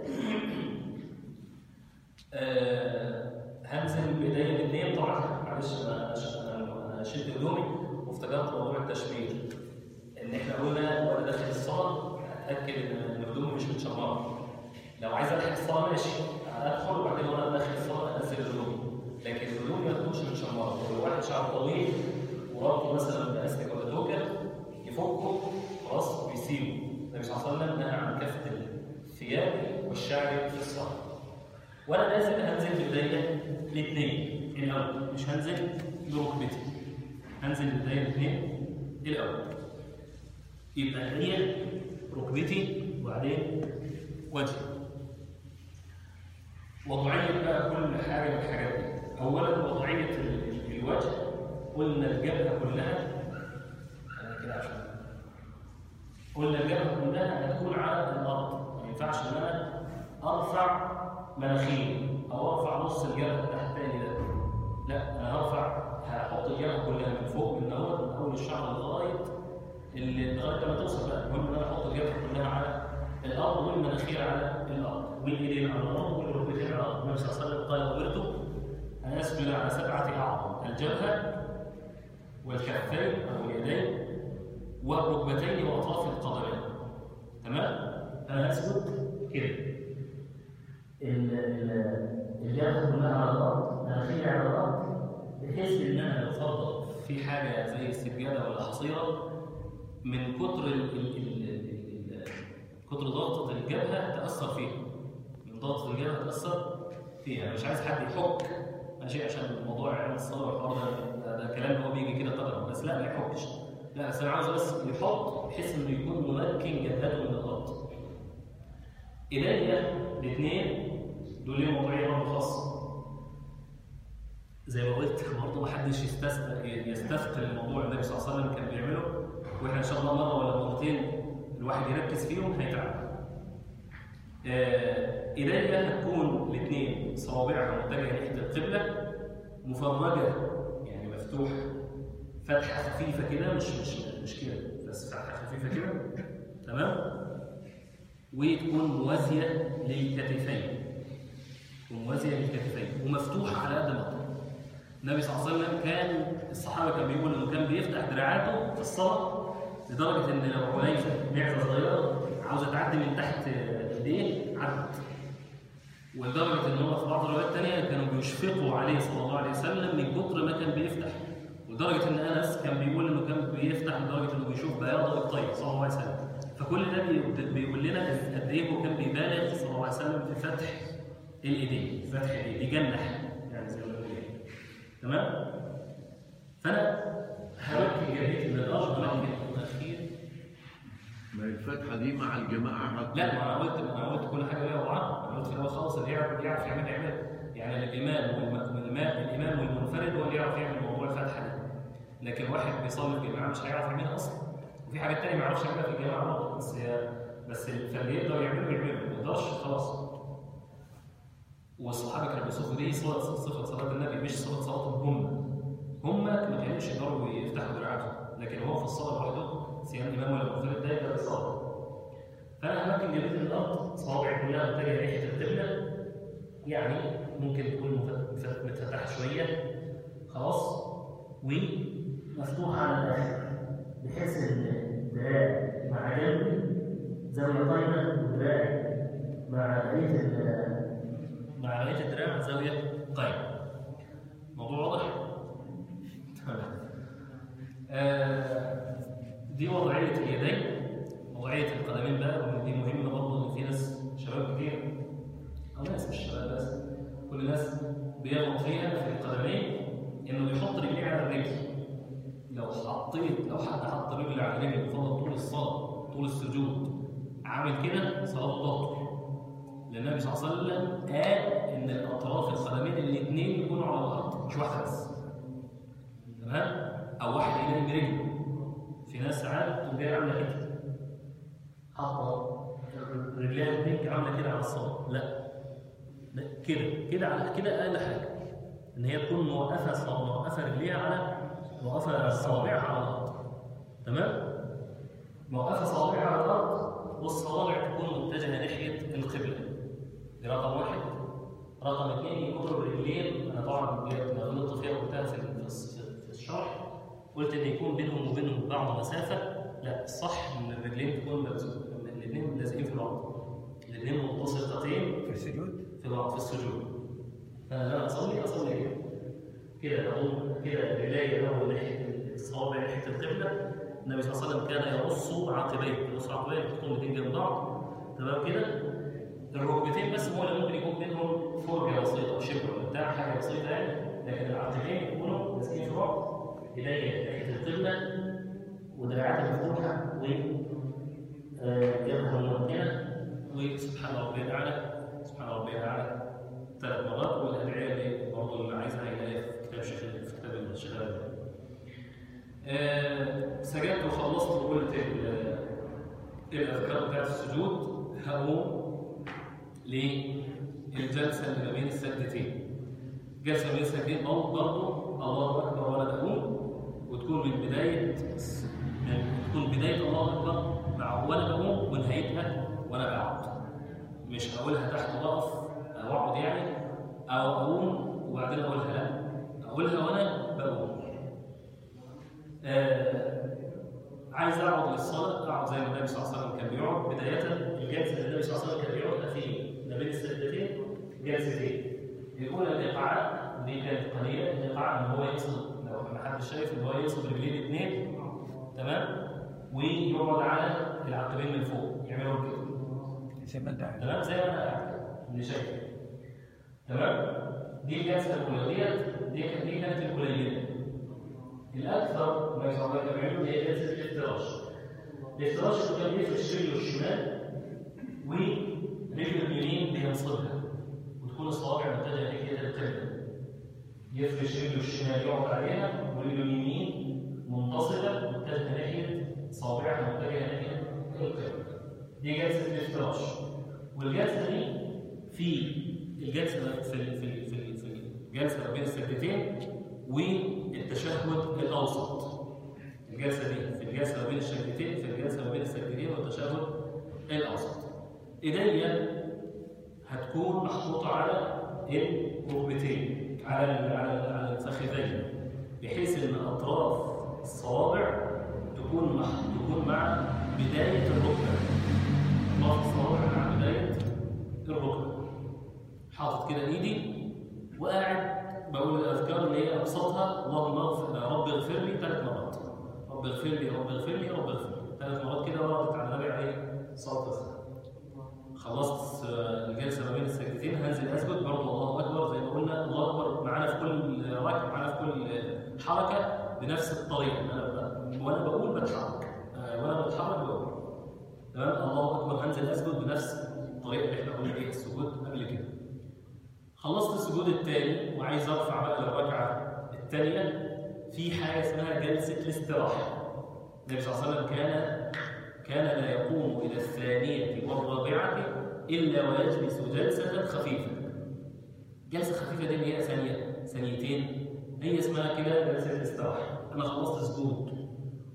آه هنزل بايديا الاثنين طبعا معلش انا انا أنا شلت هدومي وافتكرت موضوع التشمير ان احنا قلنا وانا داخل الصلاه اتاكد ان هدومي مش متشمره لو عايز الحق الصلاه ماشي ادخل وبعدين وانا داخل الصلاه انزل هدومي لكن هدومي ما تكونش متشمره لو واحد شعره طويل وربطه مثلا باستك ولا توكه يفكه خلاص ويسيبه النبي صلى الله عليه وسلم نهى عن كفه الثياب والشعر في الصلاه وانا نازل هنزل بايديا الاثنين الاول مش هنزل بركبتي هنزل بايديا الاثنين الاول يبقى هي ركبتي وبعدين وجهي وضعية بقى كل حاجة من الحاجات دي أولا وضعية ال- ال- الوجه قلنا الجبهة كلها أنا كده عشان قلنا الجبهة كلها هتكون على الأرض ما ينفعش إن أنا أرفع مناخيري أو أرفع نص الجبهة التحتاني ده لا أنا هرفع هحط الجبهة كلها من فوق من أول من أول الشعر لغاية اللي لغاية لما توصل بقى المهم إن أنا أحط الجبهة كلها على الأرض والمناخير على الأرض والإيدين على الأرض والركبتين على الأرض النبي صلى الله عليه وسلم قال أمرت أن أسجد على سبعة أعظم الجبهة والكفين أو اليدين والركبتين وأطراف القدمين تمام؟ أنا أسجد كده ال- ال- الجبهة كلها على الأرض مناخيري على الأرض بحيث إن أنا لو فرض في حاجة زي السجادة ولا حصيرة من كتر ال ال ال ال ال كتر ضغطة الجبهة تأثر فيها من ضغط الجبهة تأثر فيها مش عايز حد يحك ماشي عشان موضوع علم الصلاة والحوار ده, ده كلام هو بيجي كده طبعا بس لا ما يحكش لا بس انا عاوز بس يحط بحيث انه يكون ممكن جبهته من الارض ايديا الاثنين دول ليهم وضعيه برضه خاصه زي ما قلت برضه ما حدش يستثقل يستثقل الموضوع النبي صلى الله عليه وسلم كان بيعمله واحنا ان شاء الله مره ولا مرتين الواحد يركز فيهم هيتعب. آه، ايديا هتكون الاثنين صوابعها متجهه ناحيه القبله مفرجه يعني مفتوحه فتحه خفيفه كده مش مش مش كده بس فتحه خفيفه كده تمام وتكون موازيه للكتفين وموازيه للكتفين ومفتوحه على قد ما تقدر النبي صلى الله عليه وسلم كان الصحابه كان بيقول انه كان بيفتح دراعاته في الصلاه لدرجه ان لو عنيفه معزه صغيره عاوزه تعدي من تحت ايديه عدت ولدرجه ان هو في بعض الروايات الثانيه كانوا بيشفقوا عليه صلى الله عليه وسلم من كتر ما كان بيفتح ولدرجه ان انس كان بيقول انه كان بيفتح لدرجه انه بيشوف بياض الطيب صلى الله عليه وسلم فكل ده بي- بيقول لنا قد ايه هو كان بيبالغ صلى الله عليه وسلم في فتح الايدين فتح الايدين بيجنح يعني زي ما بنقول كده. تمام فانا همكن جبهتي من الارض همكن الاخير ما هي الفتحة دي مع الجماعة هتكون- لا ما انا قلت ما انا قلت كل حاجه ليها وضعها انا قلت في الاول خالص اللي يعرف يعرف يعمل يعمل يعني الامام والم- والما- الامام والمنفرد هو اللي يعرف يعمل موضوع الفتحه دي لكن واحد بيصلي في الجماعه مش هيعرف يعملها اصلا وفي حاجات تانية ما يعرفش يعملها في الجماعه برضه بس هي بس فاللي يقدر يعمله يعمله ما يقدرش خلاص والصحابه كانوا بيوصفوا دي صفه صفه صلاه النبي مش صفه صلاتهم هم هم ما كانوش يقدروا يفتحوا دراعاتهم لكن هو في الصلاه لوحده سواء امام ولا منفرد ده يقدر يصلي فانا همكن جبهتي من الارض صوابعي كلها متجهه ناحيه القبله يعني ممكن تكون مف- مف- متفتحه شويه خلاص ومفتوحه على الاخر بحيث ان الدراع مع جنبي زاويه قايمه والدراع مع بقيه ال- مع بقيه الدراع زاويه قايمه الموضوع واضح؟ تمام آه، دي وضعيه اليدين وضعيه القدمين بقى ودي مهمه برضه ان في ناس شباب كتير او ناس مش شباب بس كل الناس بيغلط فيها في القدمين انه بيحط رجليه على الرجل لو حطيت لو حد حط رجل على رجل وفضل طول الصلاه طول السجود عامل كده صلاته تبطل لان النبي صلى الله عليه وسلم قال ان الاطراف القدمين الاثنين يكونوا على الارض مش واحده بس تمام او واحد ينام برجله في في ناس ساعات تقوم جايه عامله كده حاطه رجليها الاثنين عامله كده على الصوت لا لا كده كده على كده اقل حاجه ان هي تكون موقفه ص- موقفه رجليها على موقفه صوابعها على الارض تمام موقفه صوابعها على الارض والصوابع تكون متجهه ناحيه القبله دي رقم واحد رقم اثنين يكون الرجلين انا طبعا لما غلطت فيها وقتها في في الس- في الشرح قلت ان يكون بينهم وبينهم بعض مسافه لا الصح ان الرجلين تكون ملزوق- الاثنين لازقين في بعض الاثنين ملتصقتين في السجود في بعض في السجود فانا لما اصلي اصلي كده كده اقوم كده رجلي الاول ناحيه الصوابع ناحيه القبله النبي صلى الله عليه وسلم كان يرص عقبيه يرص عقبيه يحطهم الاثنين جنب بعض تمام كده الركبتين بس هو اللي ممكن يكون بينهم فرجه بسيطه او شبر ولا بتاع حاجه بسيطه يعني لكن العقبتين يكونوا ماسكين في بعض ايديا ناحيه القبله ودراعاتها مفتوحه و آه، يدها ممكنه وسبحان ربي الاعلى سبحان ربي الاعلى ثلاث مرات والادعيه اللي برضه اللي عايزها هيلاقيها في كتاب شيخ في كتاب الشيخ الألباني. آه، سجدت وخلصت وقلت ال- الاذكار بتاعت السجود هقوم للجلسه اللي ما بين السجدتين جلسه ما بين السجدتين برضه برضه الله اكبر وانا بقوم وتكون من بدايه من تكون بدايه الله اكبر مع وانا بقوم ونهايتها وانا بقعد مش هقولها تحت واقف او اقعد يعني او اقوم وبعدين اقولها لا اقولها وانا بقوم آه عايز اقعد للصلاه اقعد زي ما النبي صلى الله عليه وسلم كان بيقعد بدايه الجلسه اللي النبي صلى الله عليه وسلم كان بيقعدها في ما بين السجدتين جلستين الاولى الايقاعات دي كانت قليله الايقاع ان هو يقصد لو ما حدش شايف ان هو يقصد رجلين الاثنين تمام ويقعد على العقبين من فوق يعملوا كده زي ما انت عارف تمام زي ما انا قاعد اللي شايف تمام دي الجلسه الاولى ديت دي كانت دي كانت القليله الاكثر ما يسمى بيعملوا هي جلسه الافتراش الافتراش اللي كان بيفرش رجله الشمال ورجله اليمين بينصبها وتكون الصوابع متجهه ناحيه القبله يفرش رجله الشمال يقعد عليها ورجله اليمين منتصبه متجهه ناحيه صوابعها متجهه ناحيه القبله دي جلسه الافتراش والجلسه دي في الجلسه في ال- في ال- في ال- في الجلسه ما بين السجدتين والتشهد الاوسط الجلسه دي في الجلسه ما بين السجدتين في الجلسه ما بين السجدتين والتشهد الاوسط ايديا هتكون محطوطه على الركبتين على ال- على ال- على الفخذين بحيث ان اطراف الصوابع تكون مع تكون مع بدايه الركبه اطراف الصوابع مع بدايه الركبه حاطط كده ايدي وقاعد بقول الاذكار اللي هي ابسطها اللهم اغفر رب اغفر لي ثلاث مرات رب اغفر لي رب اغفر لي رب اغفر لي ثلاث مرات كده وردت على النبي عليه الصلاه والسلام خلصت آه، الجلسه ما بين السجدتين هنزل اسجد برضه الله اكبر زي ما قلنا الله اكبر معانا في كل ركعه معانا في كل حركه بنفس الطريقه انا ب- وانا بقول بتحرك آه، وانا بتحرك بقول تمام الله اكبر هنزل اسجد بنفس الطريقه اللي احنا قلنا بيها السجود قبل كده خلصت السجود الثاني وعايز ارفع بقى للركعه الثانيه في حاجه اسمها جلسه الاستراحه النبي صلى الله عليه وسلم كان كان لا يقوم الى الثانيه والرابعه الا ويجلس جلسه خفيفه جلسه خفيفه دي اللي هي ثانيه ثانيتين هي اسمها كده جلسه الاستراحه انا خلصت سجود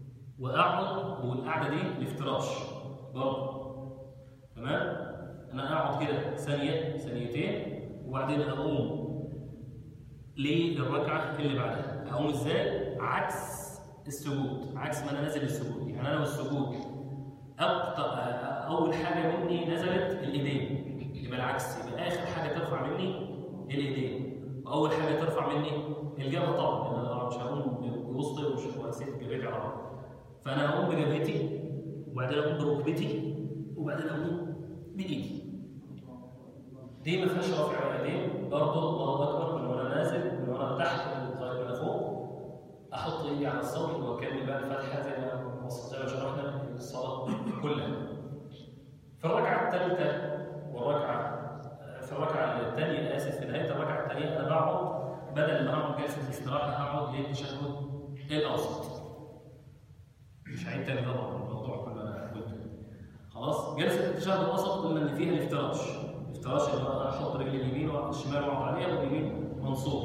واقعد والقعده دي الافتراش برضه تمام انا اقعد كده ثانيه ثانيتين وبعدين اقوم للركعه اللي بعدها اقوم ازاي عكس السجود عكس ما انا نازل السجود يعني انا والسجود أبطأ اول حاجه مني نزلت الايدين يبقى العكس يبقى اخر حاجه ترفع مني الايدين واول حاجه ترفع مني الجبهه طبعا لان انا مش هقوم بوسطي ومش واسيب جبهتي على بعض فانا هقوم بجبهتي وبعدين اقوم بركبتي وبعدين اقوم بايدي دي ما فيهاش رفع يدين برضه الله اكبر من وانا نازل من وانا تحت لغايه ما فوق احط ايدي على الصدر واكمل بقى الفاتحه زي ما زي ما شرحنا الصلاه كلها في الركعه الثالثه والركعه في الركعه الثانيه اسف في نهايه الركعه الثانيه انا بقعد بدل ما اقعد جلسه استراحه هقعد للتشهد الاوسط مش هعيد تاني طبعا الموضوع كله انا قلته خلاص جلسه التشهد الاوسط قلنا ان فيها الافتراش الافتراش اللي هو احط رجلي اليمين والشمال واقعد عليها واليمين منصوب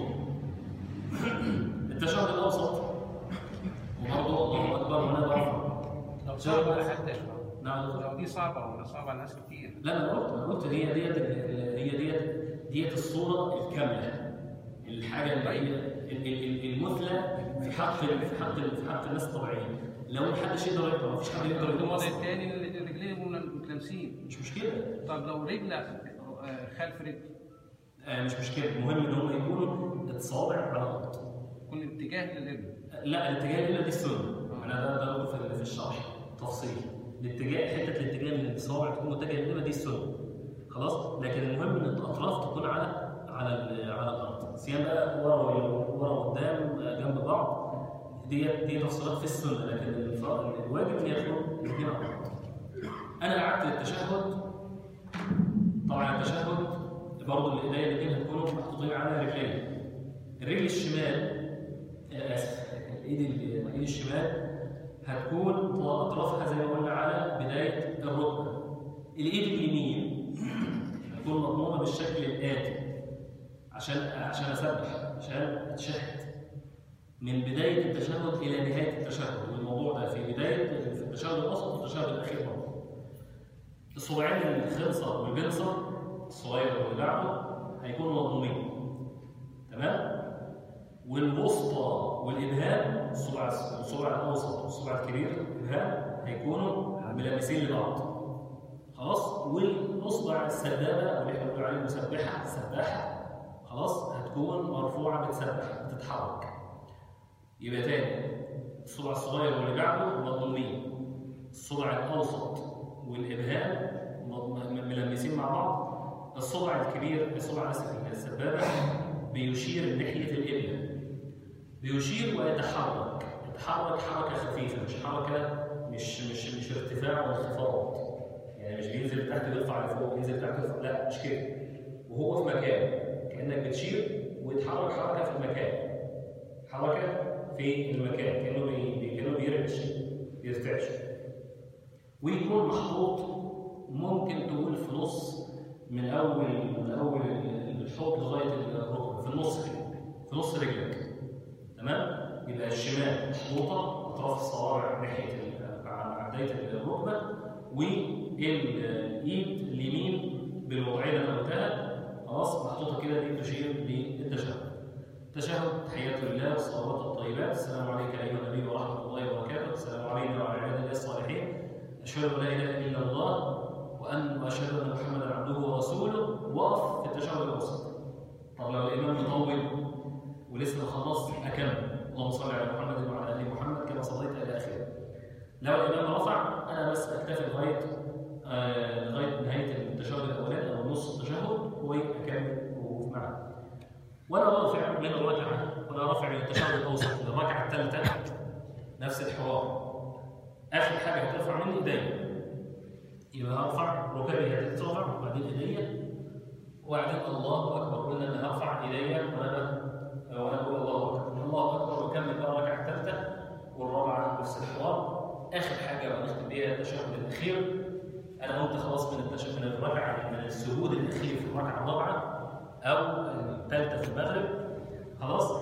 التشهد الاوسط وبرضه الله اكبر وانا برفع لو صعب على حد يشرب نعم لو دي صعبة ولا صعبة على ناس كتير لا انا قلت انا قلت هي ديت ال- هي ديت ديت الصوره الكامله الحاجه اللي هي ال- ال- ال- المثلى في حق ال- في حق ال- في حق الناس الطبيعيين لو ما حدش يقدر يقرا ما فيش حد يقدر يقرا الوضع أصلاً. الثاني الرجلين يكونوا متلامسين مش مشكله طب لو رجل آه، خلف رجل آه مش مشكله المهم ان هم يكونوا الصوابع على الارض يكون الاتجاه للرجل لا الاتجاه الا دي السنه انا ده ده بقول في في الشرح تفصيل الاتجاه حته الاتجاه ان الصوابع تكون متجهه للقبله دي السنه خلاص لكن المهم ان الاطراف تكون على على ال- على الارض سيما بقى ورا ورا وقدام آه، جنب بعض دي دي تفصيلات في السنه لكن الف- الواجب ان يكون الاثنين على بعض انا قعدت للتشهد طبعا التشهد برضه الايدين الاثنين هتكونوا محطوطين على رجلين الرجل الشمال آه، اسف الايد ال- الايد الشمال هتكون اطرافها زي ما قلنا على بدايه الركبه الايد اليمين هتكون مضمومه بالشكل الاتي عشان عشان اسبح عشان اتشهد من بدايه التشهد الى نهايه التشهد والموضوع ده في بدايه في التشهد الاوسط والتشهد الاخير برضه الصباعين الخنصر والبنصر الصغير واللي بعده هيكونوا مضمومين تمام والوسطى والابهام الصبع الصبع الاوسط والصبع الكبير الابهام هيكونوا ملامسين لبعض خلاص والاصبع السدابه او اللي احنا بنقول عليه مسبحه سباحه خلاص هتكون مرفوعه بتسبح بتتحرك يبقى تاني الصبع الصغير واللي بعده مضمومين الصبع الاوسط والابهام مضم- ملمسين مع بعض الصبع الكبير الصبع اسف السبابه بيشير ناحيه القبله بيشير ويتحرك يتحرك حركه خفيفه مش حركه مش مش مش ارتفاع وانخفاض يعني مش بينزل تحت ويرفع لفوق بينزل تحت ويرفع لا مش كده وهو في مكان كانك بتشير ويتحرك حركه في المكان حركه في المكان كانه بي... كانه بيرعش بيرتعش ويكون محطوط ممكن تقول في نص من اول من اول الحوض لغايه الركبه في النص كده في نص رجلك تمام يبقى الشمال محطوطه اطراف الصوابع ناحيه ال- على بدايه الركبه والايد اليمين بالوضعيه اللي انا قلتها خلاص محطوطه كده دي تشير للتشهد التشهد تحيات لله والصلوات الطيبات السلام عليك ايها النبي ورحمه الله وبركاته السلام علينا وعلى عباد الله الصالحين اشهد ان لا اله الا الله وان واشهد ان محمدا عبده ورسوله وقف في التشهد الاوسط طب لو الامام يطول ولسه ما خلص اكمل اللهم صل على محمد وعلى ال محمد كما صليت الى اخره لو الامام رفع انا بس اكتفي لغايه آه لغايه نهايه التشهد الاولاني او نص التشهد واكمل وقوف معه وانا رافع من الركعه وانا رافع من التشهد الاوسط للركعه الثالثه نفس الحوار اخر حاجه هترفع مني ايديا يبقى هرفع ركبي هتترفع وبعدين ايديا وبعدين الله اكبر قلنا ان هرفع ايديا وانا وانا بقول الله اكبر الله اكبر واكمل بقى الركعه الثالثه والرابعه نفس الحوار اخر حاجه ونختم بيها التشهد الاخير انا قلت خلاص من التشهد من الركعه من السجود الاخير في الركعه الرابعه او الثالثه في المغرب خلاص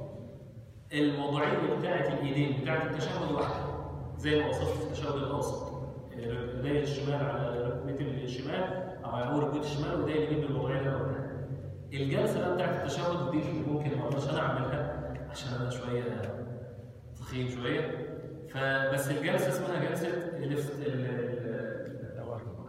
الموضوعيه بتاعه الايدين بتاعه التشهد واحده زي ما وصفت في التشهد الاوسط رجلي الشمال على ركبتي الشمال او على اول ركبتي الشمال وايدي اليمين بالموضوعيه اللي انا قلتها الجلسه بقى بتاعت التشهد دي اللي ممكن ما اقدرش انا اعملها عشان انا شويه تخين شويه فبس الجلسه اسمها جلسه الاف- ال- ال-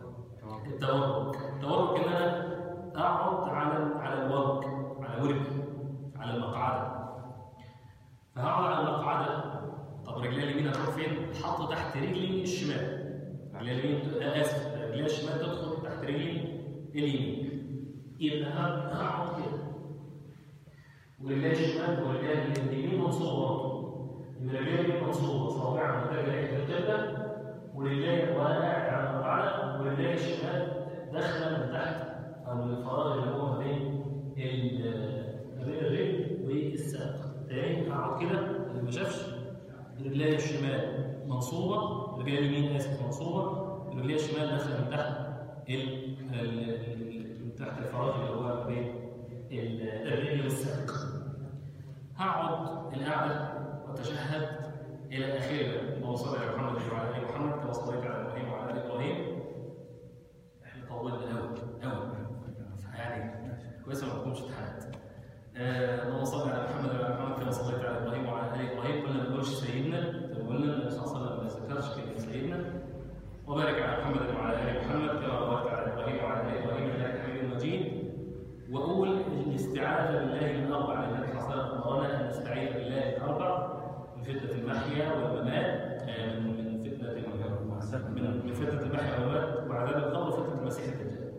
التورك التورك ان انا اقعد على على الورك على وركي على المقعده فهقعد على المقعده طب رجلي اليمين هتروح فين؟ تحط تحت رجلي الشمال رجلي اليمين آه، اسف رجلي الشمال تدخل تحت رجلي اليمين يبقى ه- هقعد كده ورجلي الشمال ورجلي اليمين منصوبه برضه يبقى رجلي اليمين منصوبه صوابعها متجهه ناحيه القبله ورجلي وانا قاعد على المقعده ورجلي الشمال داخله من تحت او من الفراغ اللي هو ما بين ال- ما بين الرجل والساق تاني هقعد كده اللي ما شافش رجلي الشمال منصوبه الرجليه اليمين اسف منصوبه الرجليه الشمال داخله من تحت ال- ال- ال- من تحت الفراغ اللي هو ما بين ال- الرجل والساق هقعد القعده واتشهد الى اخرها اللهم صل على محمد وعلى ال محمد كما صليت على ابراهيم وعلى ال ابراهيم احنا طولنا قوي قوي يعني كويس ما نكونش امتحانات آه، اللهم صل على محمد وعلى ال محمد كما صليت على ابراهيم وعلى ال ابراهيم كنا ما بنقولش سيدنا زي ما قلنا النبي صلى الله عليه وسلم ما ذكرش كلمه سيدنا وبارك على محمد وعلى ال محمد كما باركت على ابراهيم وعلى ال ابراهيم انك حميد مجيد واقول الاستعاذه بالله من اربع لان النبي صلى الله عليه وسلم امرنا ان نستعيذ بالله من اربع من فتنه المحيا والممات آه، من من فتنه من من فتنه المحيا والممات وعذاب القبر وفتنه المسيح الدجال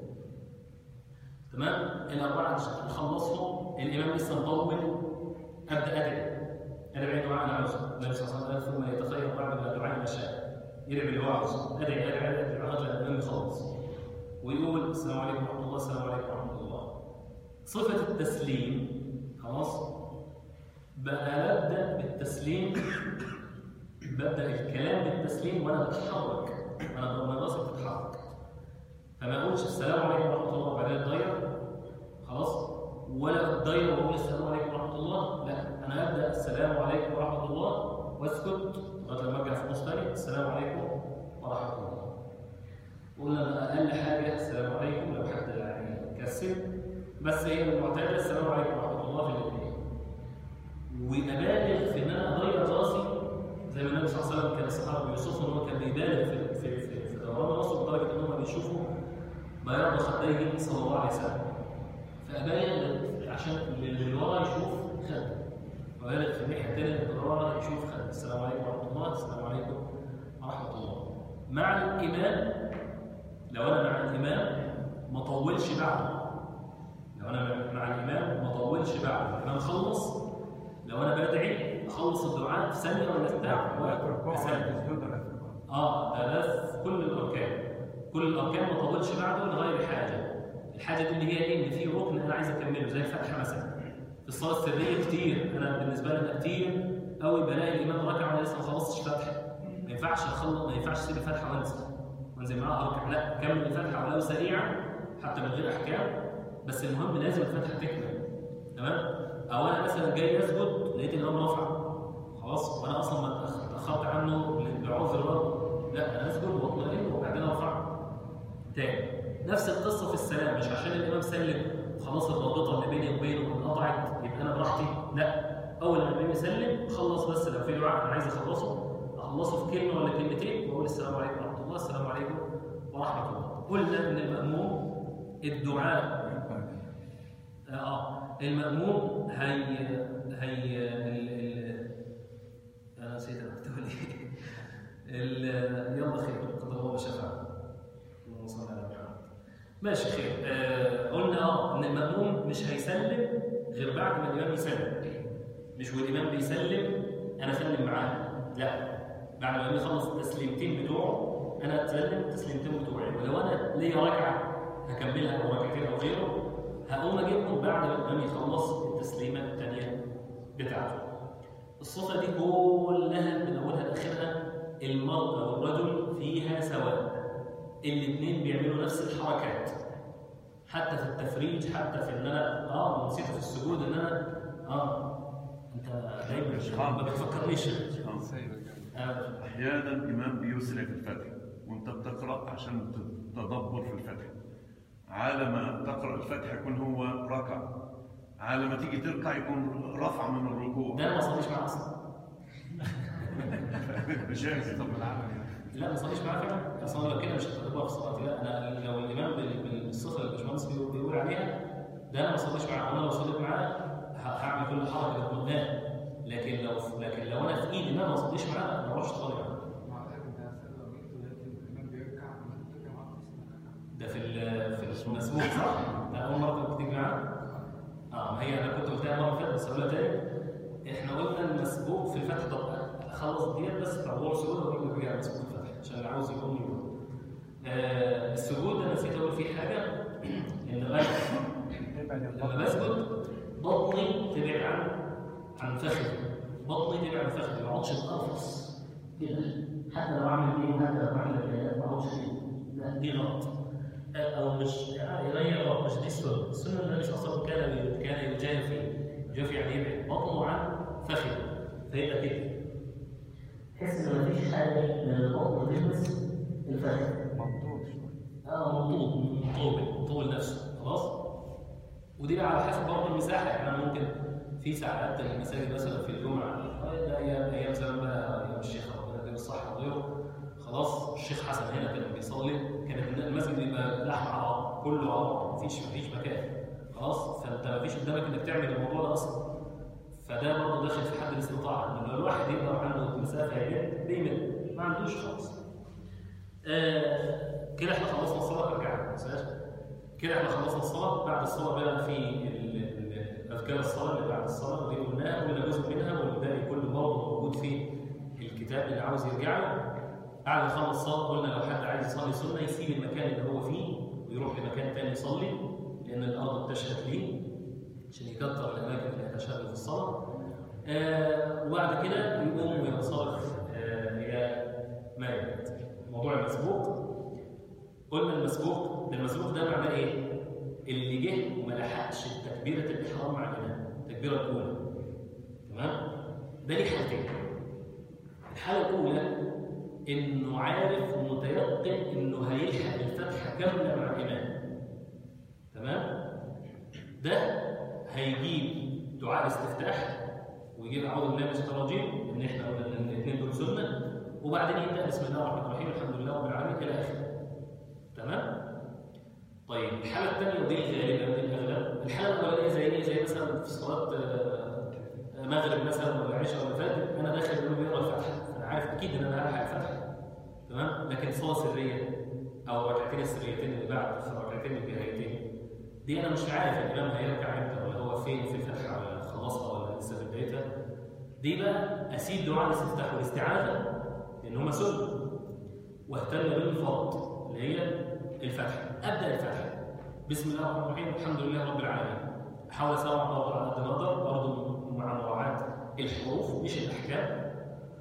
تمام الاربعه نخلصهم الامام لسه مطول ابدا ادعي انا بعيد دعاء انا عاوزه النبي صلى الله عليه وسلم ثم يتخير بعد من الدعاء ما شاء يدعي اللي هو عاوزه ادعي ادعي ادعي لغايه لما الامام يخلص ويقول السلام عليكم ورحمه الله السلام عليكم ورحمه الله صفه التسليم خلاص بقى ببدا بالتسليم ببدا الكلام بالتسليم وانا بتحرك انا وانا راسي بتتحرك فما اقولش السلام عليكم ورحمه الله وبعدين اتغير خلاص ولا اتغير واقول السلام عليكم ورحمه الله لا انا ابدا السلام عليكم ورحمه الله واسكت لغايه لما ارجع في نص تاني السلام عليكم ورحمه الله قلنا بقى اقل حاجه السلام عليكم لو حد يعني كسل بس هي المعتاده السلام عليكم ورحمه الله في الاثنين وابالغ في ان انا اغير راسي زي ما النبي صلى الله عليه وسلم كان الصحابه بيوصفوا ان هو كان بيبالغ في في في, في دوران راسه لدرجه ان هم بيشوفوا بياض خديه صلى الله عليه وسلم فابالغ عشان اللي ورا يشوف خد وابالغ في الناحيه الثانيه اللي ورا يشوف خد السلام عليكم ورحمه الله السلام عليكم ورحمه الله مع الامام لو انا مع الامام ما طولش بعده لو انا مع الامام ما طولش بعده الامام خلص لو انا بدعي اخلص الدعاء في ثانيه ولا بتاع واسلم اه ده ده في كل الاركان كل الاركان ما طولش بعده لغير حاجه الحاجه دي اللي هي ايه ان في ركن انا عايز اكمله زي الفاتحه مثلا في الصلاه السريه كتير انا بالنسبه لي أنا كتير قوي بلاقي الامام راكع وانا لسه ما خلصتش فاتحه ما ينفعش اخلص ما ينفعش اسيب الفاتحه وانزل وانزل معاها اركع لا كمل الفاتحه ولو سريعا حتى من غير احكام بس المهم لازم الفاتحه تكمل تمام او انا مثلا جاي اسجد لقيت الامام رافع خلاص وانا اصلا ما اتأخ- اتاخرت عنه بعذر برضه لا انا اسجد واطمئن وبعدين ارفع تاني نفس القصه في السلام مش عشان الامام سلم خلاص الرابطه اللي بيني وبينه انقطعت يبقى انا براحتي لا اول ما الامام يسلم خلص بس لو في دعاء انا عايز اخلصه اخلصه في كلمه ولا كلمتين واقول السلام عليكم ورحمه الله السلام عليكم ورحمه الله قلنا ان الماموم الدعاء اه المأموم هي هي ال... ال... انا نسيت انا كنت بقول ايه ال... يلا خير قدر الله شفاعة اللهم صل على محمد ماشي خير آه قلنا اه ان المأموم مش هيسلم غير بعد ما الامام يسلم مش والامام بيسلم انا اسلم معاه لا بعد ما الامام يخلص التسليمتين بتوعه انا اتسلم التسليمتين بتوعي ولو انا ليا ركعه هكملها او ركعتين او غيره هقوم اجيبهم بعد ما الامام يخلص التسليمه الثانيه بتاعته. الصفه دي كلها من اولها لاخرها المراه والرجل فيها سواء. الاثنين بيعملوا نفس الحركات. حتى في التفريج حتى في ان انا اه نسيت في السجود ان انا اه انت دايما ما بتفكرنيش آه. احيانا الامام بيسرع في الفتح وانت بتقرا عشان تدبر في الفتح على ما تقرا الفتح يكون هو ركع على ما تيجي تركع يكون رفع من الركوع ده انا ما صليش معاه اصلا مشاكل لا ما صليش معاه فعلا اصلا لو كده مش هتطبق في صلاتي لا انا لو الامام بال- بالصفه اللي الباشمهندس بيقول بيقول عليها ده انا ما صليش معاه وانا لو صليت معاه ه- هعمل كل حركه باطمئنان لكن لو لكن لو انا في ايدي ان انا ما اصليش معاه ما اروحش اصلي معاه ده في ال- في المسبوق صح؟ ده اول مره كنت تيجي معاه؟ اه ما هي انا كنت قلتها المره اللي فاتت بس هقولها تاني احنا قلنا المسبوق في الفتح طب اخلص ديت بس بتاع موضوع السجود واقول لك رجع مسبوق في الفتح عشان اللي عاوز يقوم يقوم. آه السجود انا نسيت اقول فيه حاجه ان غير لما بسجد بطني تبعد عن عن فخذي بطني تبعد عن فخذي ما اقعدش اتنفس كده حتى لو اعمل ايه وحتى لو اعمل بيانات ما اقعدش فيه لا دي غلط او مش يعني هي غلط مش دي السنه السنه النبي صلى الله عليه وسلم كان كان يجاهد فيه يجاهد يعني يبعد بطنه عن فخذه فيبقى كده تحس ان مفيش حاجه من البطن تلمس الفخذ ممدود شوية اه مطول مطول مطول نفسه خلاص ودي بقى على حسب برضه المساحه يعني أنا ممكن في ساعات المساجد مثلا في الجمعه ده ايام ايام زمان بقى ايام الشيخ ربنا يديله الصحه وغيره خلاص الشيخ حسن هنا كان بيصلي كان المسجد بيبقى لحم على بعض كله على بعض مفيش مفيش مكان خلاص فانت مفيش قدامك انك تعمل الموضوع ده اصلا فده برضه داخل في حد الاستطاعه ان لو الواحد يقدر عنده مسافه يمين بيمن ما عندوش خالص آه كده احنا خلصنا الصلاه ارجع ما تنساش كده احنا خلصنا الصلاه بعد الصلاه بقى في ال- ال- اذكار الصلاه اللي بعد الصلاه ودي قلناها قلنا جزء منها والباقي كله برضه موجود في الكتاب اللي عاوز يرجع له بعد ما يخلص الصلاه قلنا لو حد عايز يصلي سنه يسيب المكان اللي هو فيه ويروح لمكان تاني يصلي لان الارض بتشهد ليه عشان يكتر الاماكن اللي هتشهد في الصلاه آه وبعد كده يقوم وينصرف آه الى ما يريد موضوع المسبوق قلنا المسبوق ده المسبوق ده معناه ايه؟ اللي جه وما لحقش تكبيره الاحرام مع الامام التكبيره الاولى تمام؟ ده ليه حالتين الحاله الاولى انه عارف ومتيقن انه هيلحق الفتحه كامله مع الامام تمام؟ ده هيجيب دعاء الاستفتاح ويجيب اعوذ بالله من الشيطان الرجيم ان احنا قلنا ان الاثنين دول سنه وبعدين يبدا بسم الله الرحمن الرحيم الحمد لله رب العالمين الى اخره تمام طيب الحاله الثانيه ودي الغالبه ودي الاغلب الحاله الاولانيه زي ايه زي مثلا في صلاه آه، آه، مغرب مثلا ولا عشاء ولا فجر انا داخل بقول بيقرا الفاتحه انا عارف اكيد ان انا هلحق الفاتحه تمام لكن صلاه سريه او ركعتين السريتين اللي بعد في الركعتين الجايتين دي انا مش عارف الامام هيركع امتى ولا هو فين في الفاتحه ولا خلصها ولا لسه في بدايتها دي بقى اسيب دعاء الاستفتاح والاستعاذه لان هما سنه واهتم بالفرض اللي هي الفتحه ابدا الفتحه بسم الله الرحمن الرحيم الحمد لله رب العالمين احاول اسوع برضه على قد ما اقدر برضه مع مراعاه الحروف مش الاحكام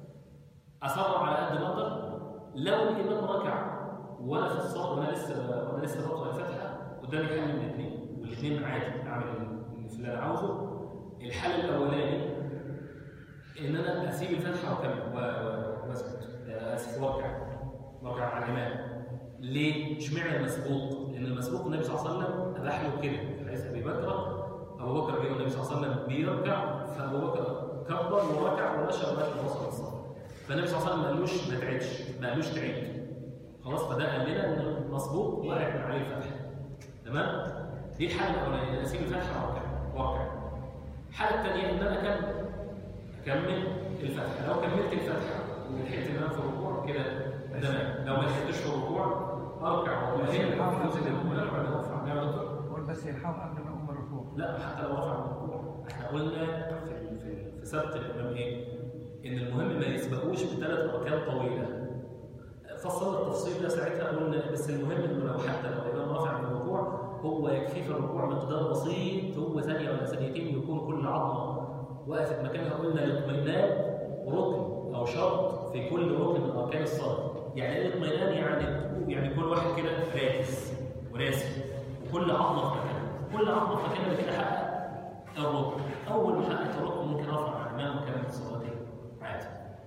اسرع على قد ما اقدر لو الامام ركع وانا في الصلاه وانا لسه وانا لسه بقرا الفاتحه قدامي حل من الاثنين والاثنين عادي اعمل اللي في اللي انا عاوزه الحل الاولاني ان انا اسيب الفاتحه واكمل و- و- واسكت آه، اسف واركع واركع مع الامام ليه؟ اشمعنى المسبوق؟ لان المسبوق النبي صلى الله عليه وسلم اباح له كده في حديث ابي بكر ابو بكر جه النبي صلى الله عليه وسلم بيركع فابو بكر كبر وركع ومشى لغايه ما وصل الصلاه فالنبي صلى الله عليه وسلم ما قالوش ما تعيدش ما قالوش تعيد خلاص فده قال لنا ان المسبوق واقع من عليه الفتحه تمام؟ دي الحاله الاولانيه اسيب الفتحه واركع واركع الحاله الثانيه ان انا اكمل اكمل الفتحه لو كملت الفتحه ولحقت ان انا في الركوع كده تمام لو ما لحقتش في الركوع اركع واطمئن الجزء الاولى وبعدين ارفع نعم يا دكتور قول بس يلحقوا قبل ما يقوم الركوع لا حتى لو رفع من الركوع احنا قلنا في في في سبت الامام ايه؟ ان المهم ما يسبقوش بثلاث اركان طويله فصلنا التفصيل ده ساعتها قلنا بس المهم انه لو حتى لو الامام رافع من الركوع هو يكفيه في الركوع مقدار بسيط هو ثانيه ولا ثانيتين يكون كل عظمه وقفت مكانها قلنا الاطمئنان ركن او شرط في كل ركن من اركان الصلاه يعني ايه الاطمئنان يعني يعني كل واحد كده راكز وراسي وكل عظمه في مكانها كل عظمه في مكانها كده حقق الركن اول ما حققت الركن ممكن ارفع مع الامام وكمل صلاتي عادي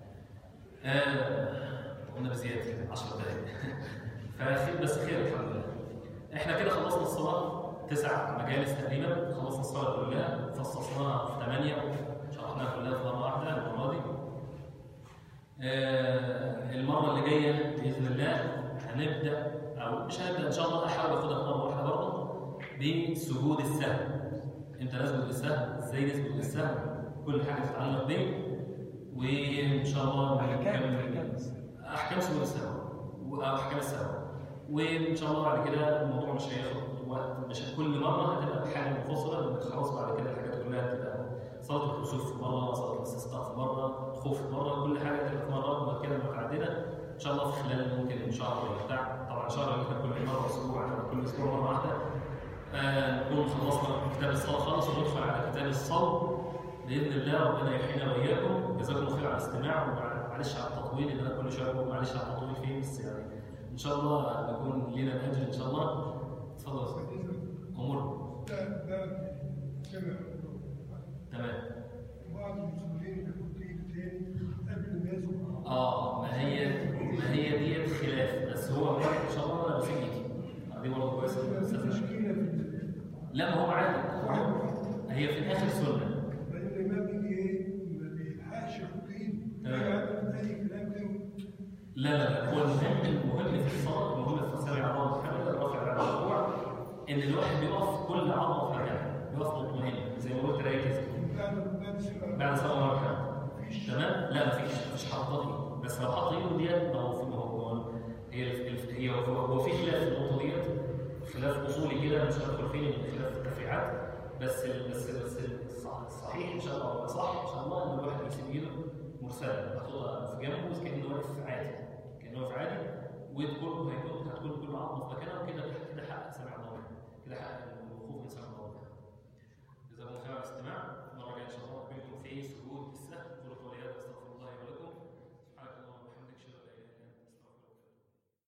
آه قلنا بزياده كده 10 دقائق فخير بس خير الحمد لله احنا كده خلصنا الصلاه تسع مجالس تقريبا خلصنا الصلاه كلها فصصناها في ثمانيه شرحناها كلها في مره واحده المره دي آه المره اللي جايه باذن الله هنبدا او مش هنبدا ان شاء الله احاول اخدها في مره واحده برضه بسجود السهو امتى نسجد للسهو ازاي نسجد للسهو كل حاجه تتعلق بيه وان شاء الله نكمل احكام سجود السهو او احكام السهو وان شاء الله بعد كده الموضوع مش هياخد وقت مش كل مره هتبقى بحاجه منفصله لان خلاص بعد كده الحاجات كلها هتبقى صلاه الكسوف في مره صلاه الاستسقاء في مره الخوف في مره كل حاجه هتبقى في مرات وبعد كده متعدده ان شاء الله في خلال ممكن شهر ولا بتاع طبعا شهر اللي احنا كل مره اسبوع أو كل اسبوع مره واحده آه، نكون خلصنا كتاب الصلاه خالص وندخل على كتاب الصوم باذن الله ربنا يحيينا واياكم جزاكم الله خير على الاستماع ومع معلش على التطويل ان انا كل شويه بقول معلش على التطويل فين بس يعني ان شاء الله نكون لينا الاجر ان شاء الله اتفضل يا أستاذ. امور ده ده سمع تمام بعض المسؤولين بيحطوا ايد تاني قبل ما يزق اه ما هي ما هي ديت خلاف بس هو واحد ان شاء الله انا بسيب ايدي دي برضه كويسه بس أستاذ. مشكله في ال- لا ما هو عادي هي في الاخر سنه بعدين الامام يجي ايه ما بيلحقش يحط ايده تمام. يعمل اي كلام كده لا لا لا هو المهم المهم في الصلاه المهم في سبع عظام الحمد الرافع على الركوع ان الواحد بيقف كل عظمه في مكانها بيقف مطمئن زي ما قلت راكز بعد بعد سبع بعد سبع مرات تمام لا مفيش مفيش حاطط ايده بس لو حط ايده ديت ما هو في ما هو ما هو- هي الف- هي هو هو في خلاف في النقطه ديت خلاف اصولي كده مش هدخل فيه خلاف التفريعات بس ال- بس بس الصح- الصحيح ان شاء الله هو صح ان شاء الله ان الواحد يسيب ايده مرسله محطوطه في جنبه كانه واقف عادي كانه واقف عادي وكله هيكون هتكون كل عظمه في مكانها وكده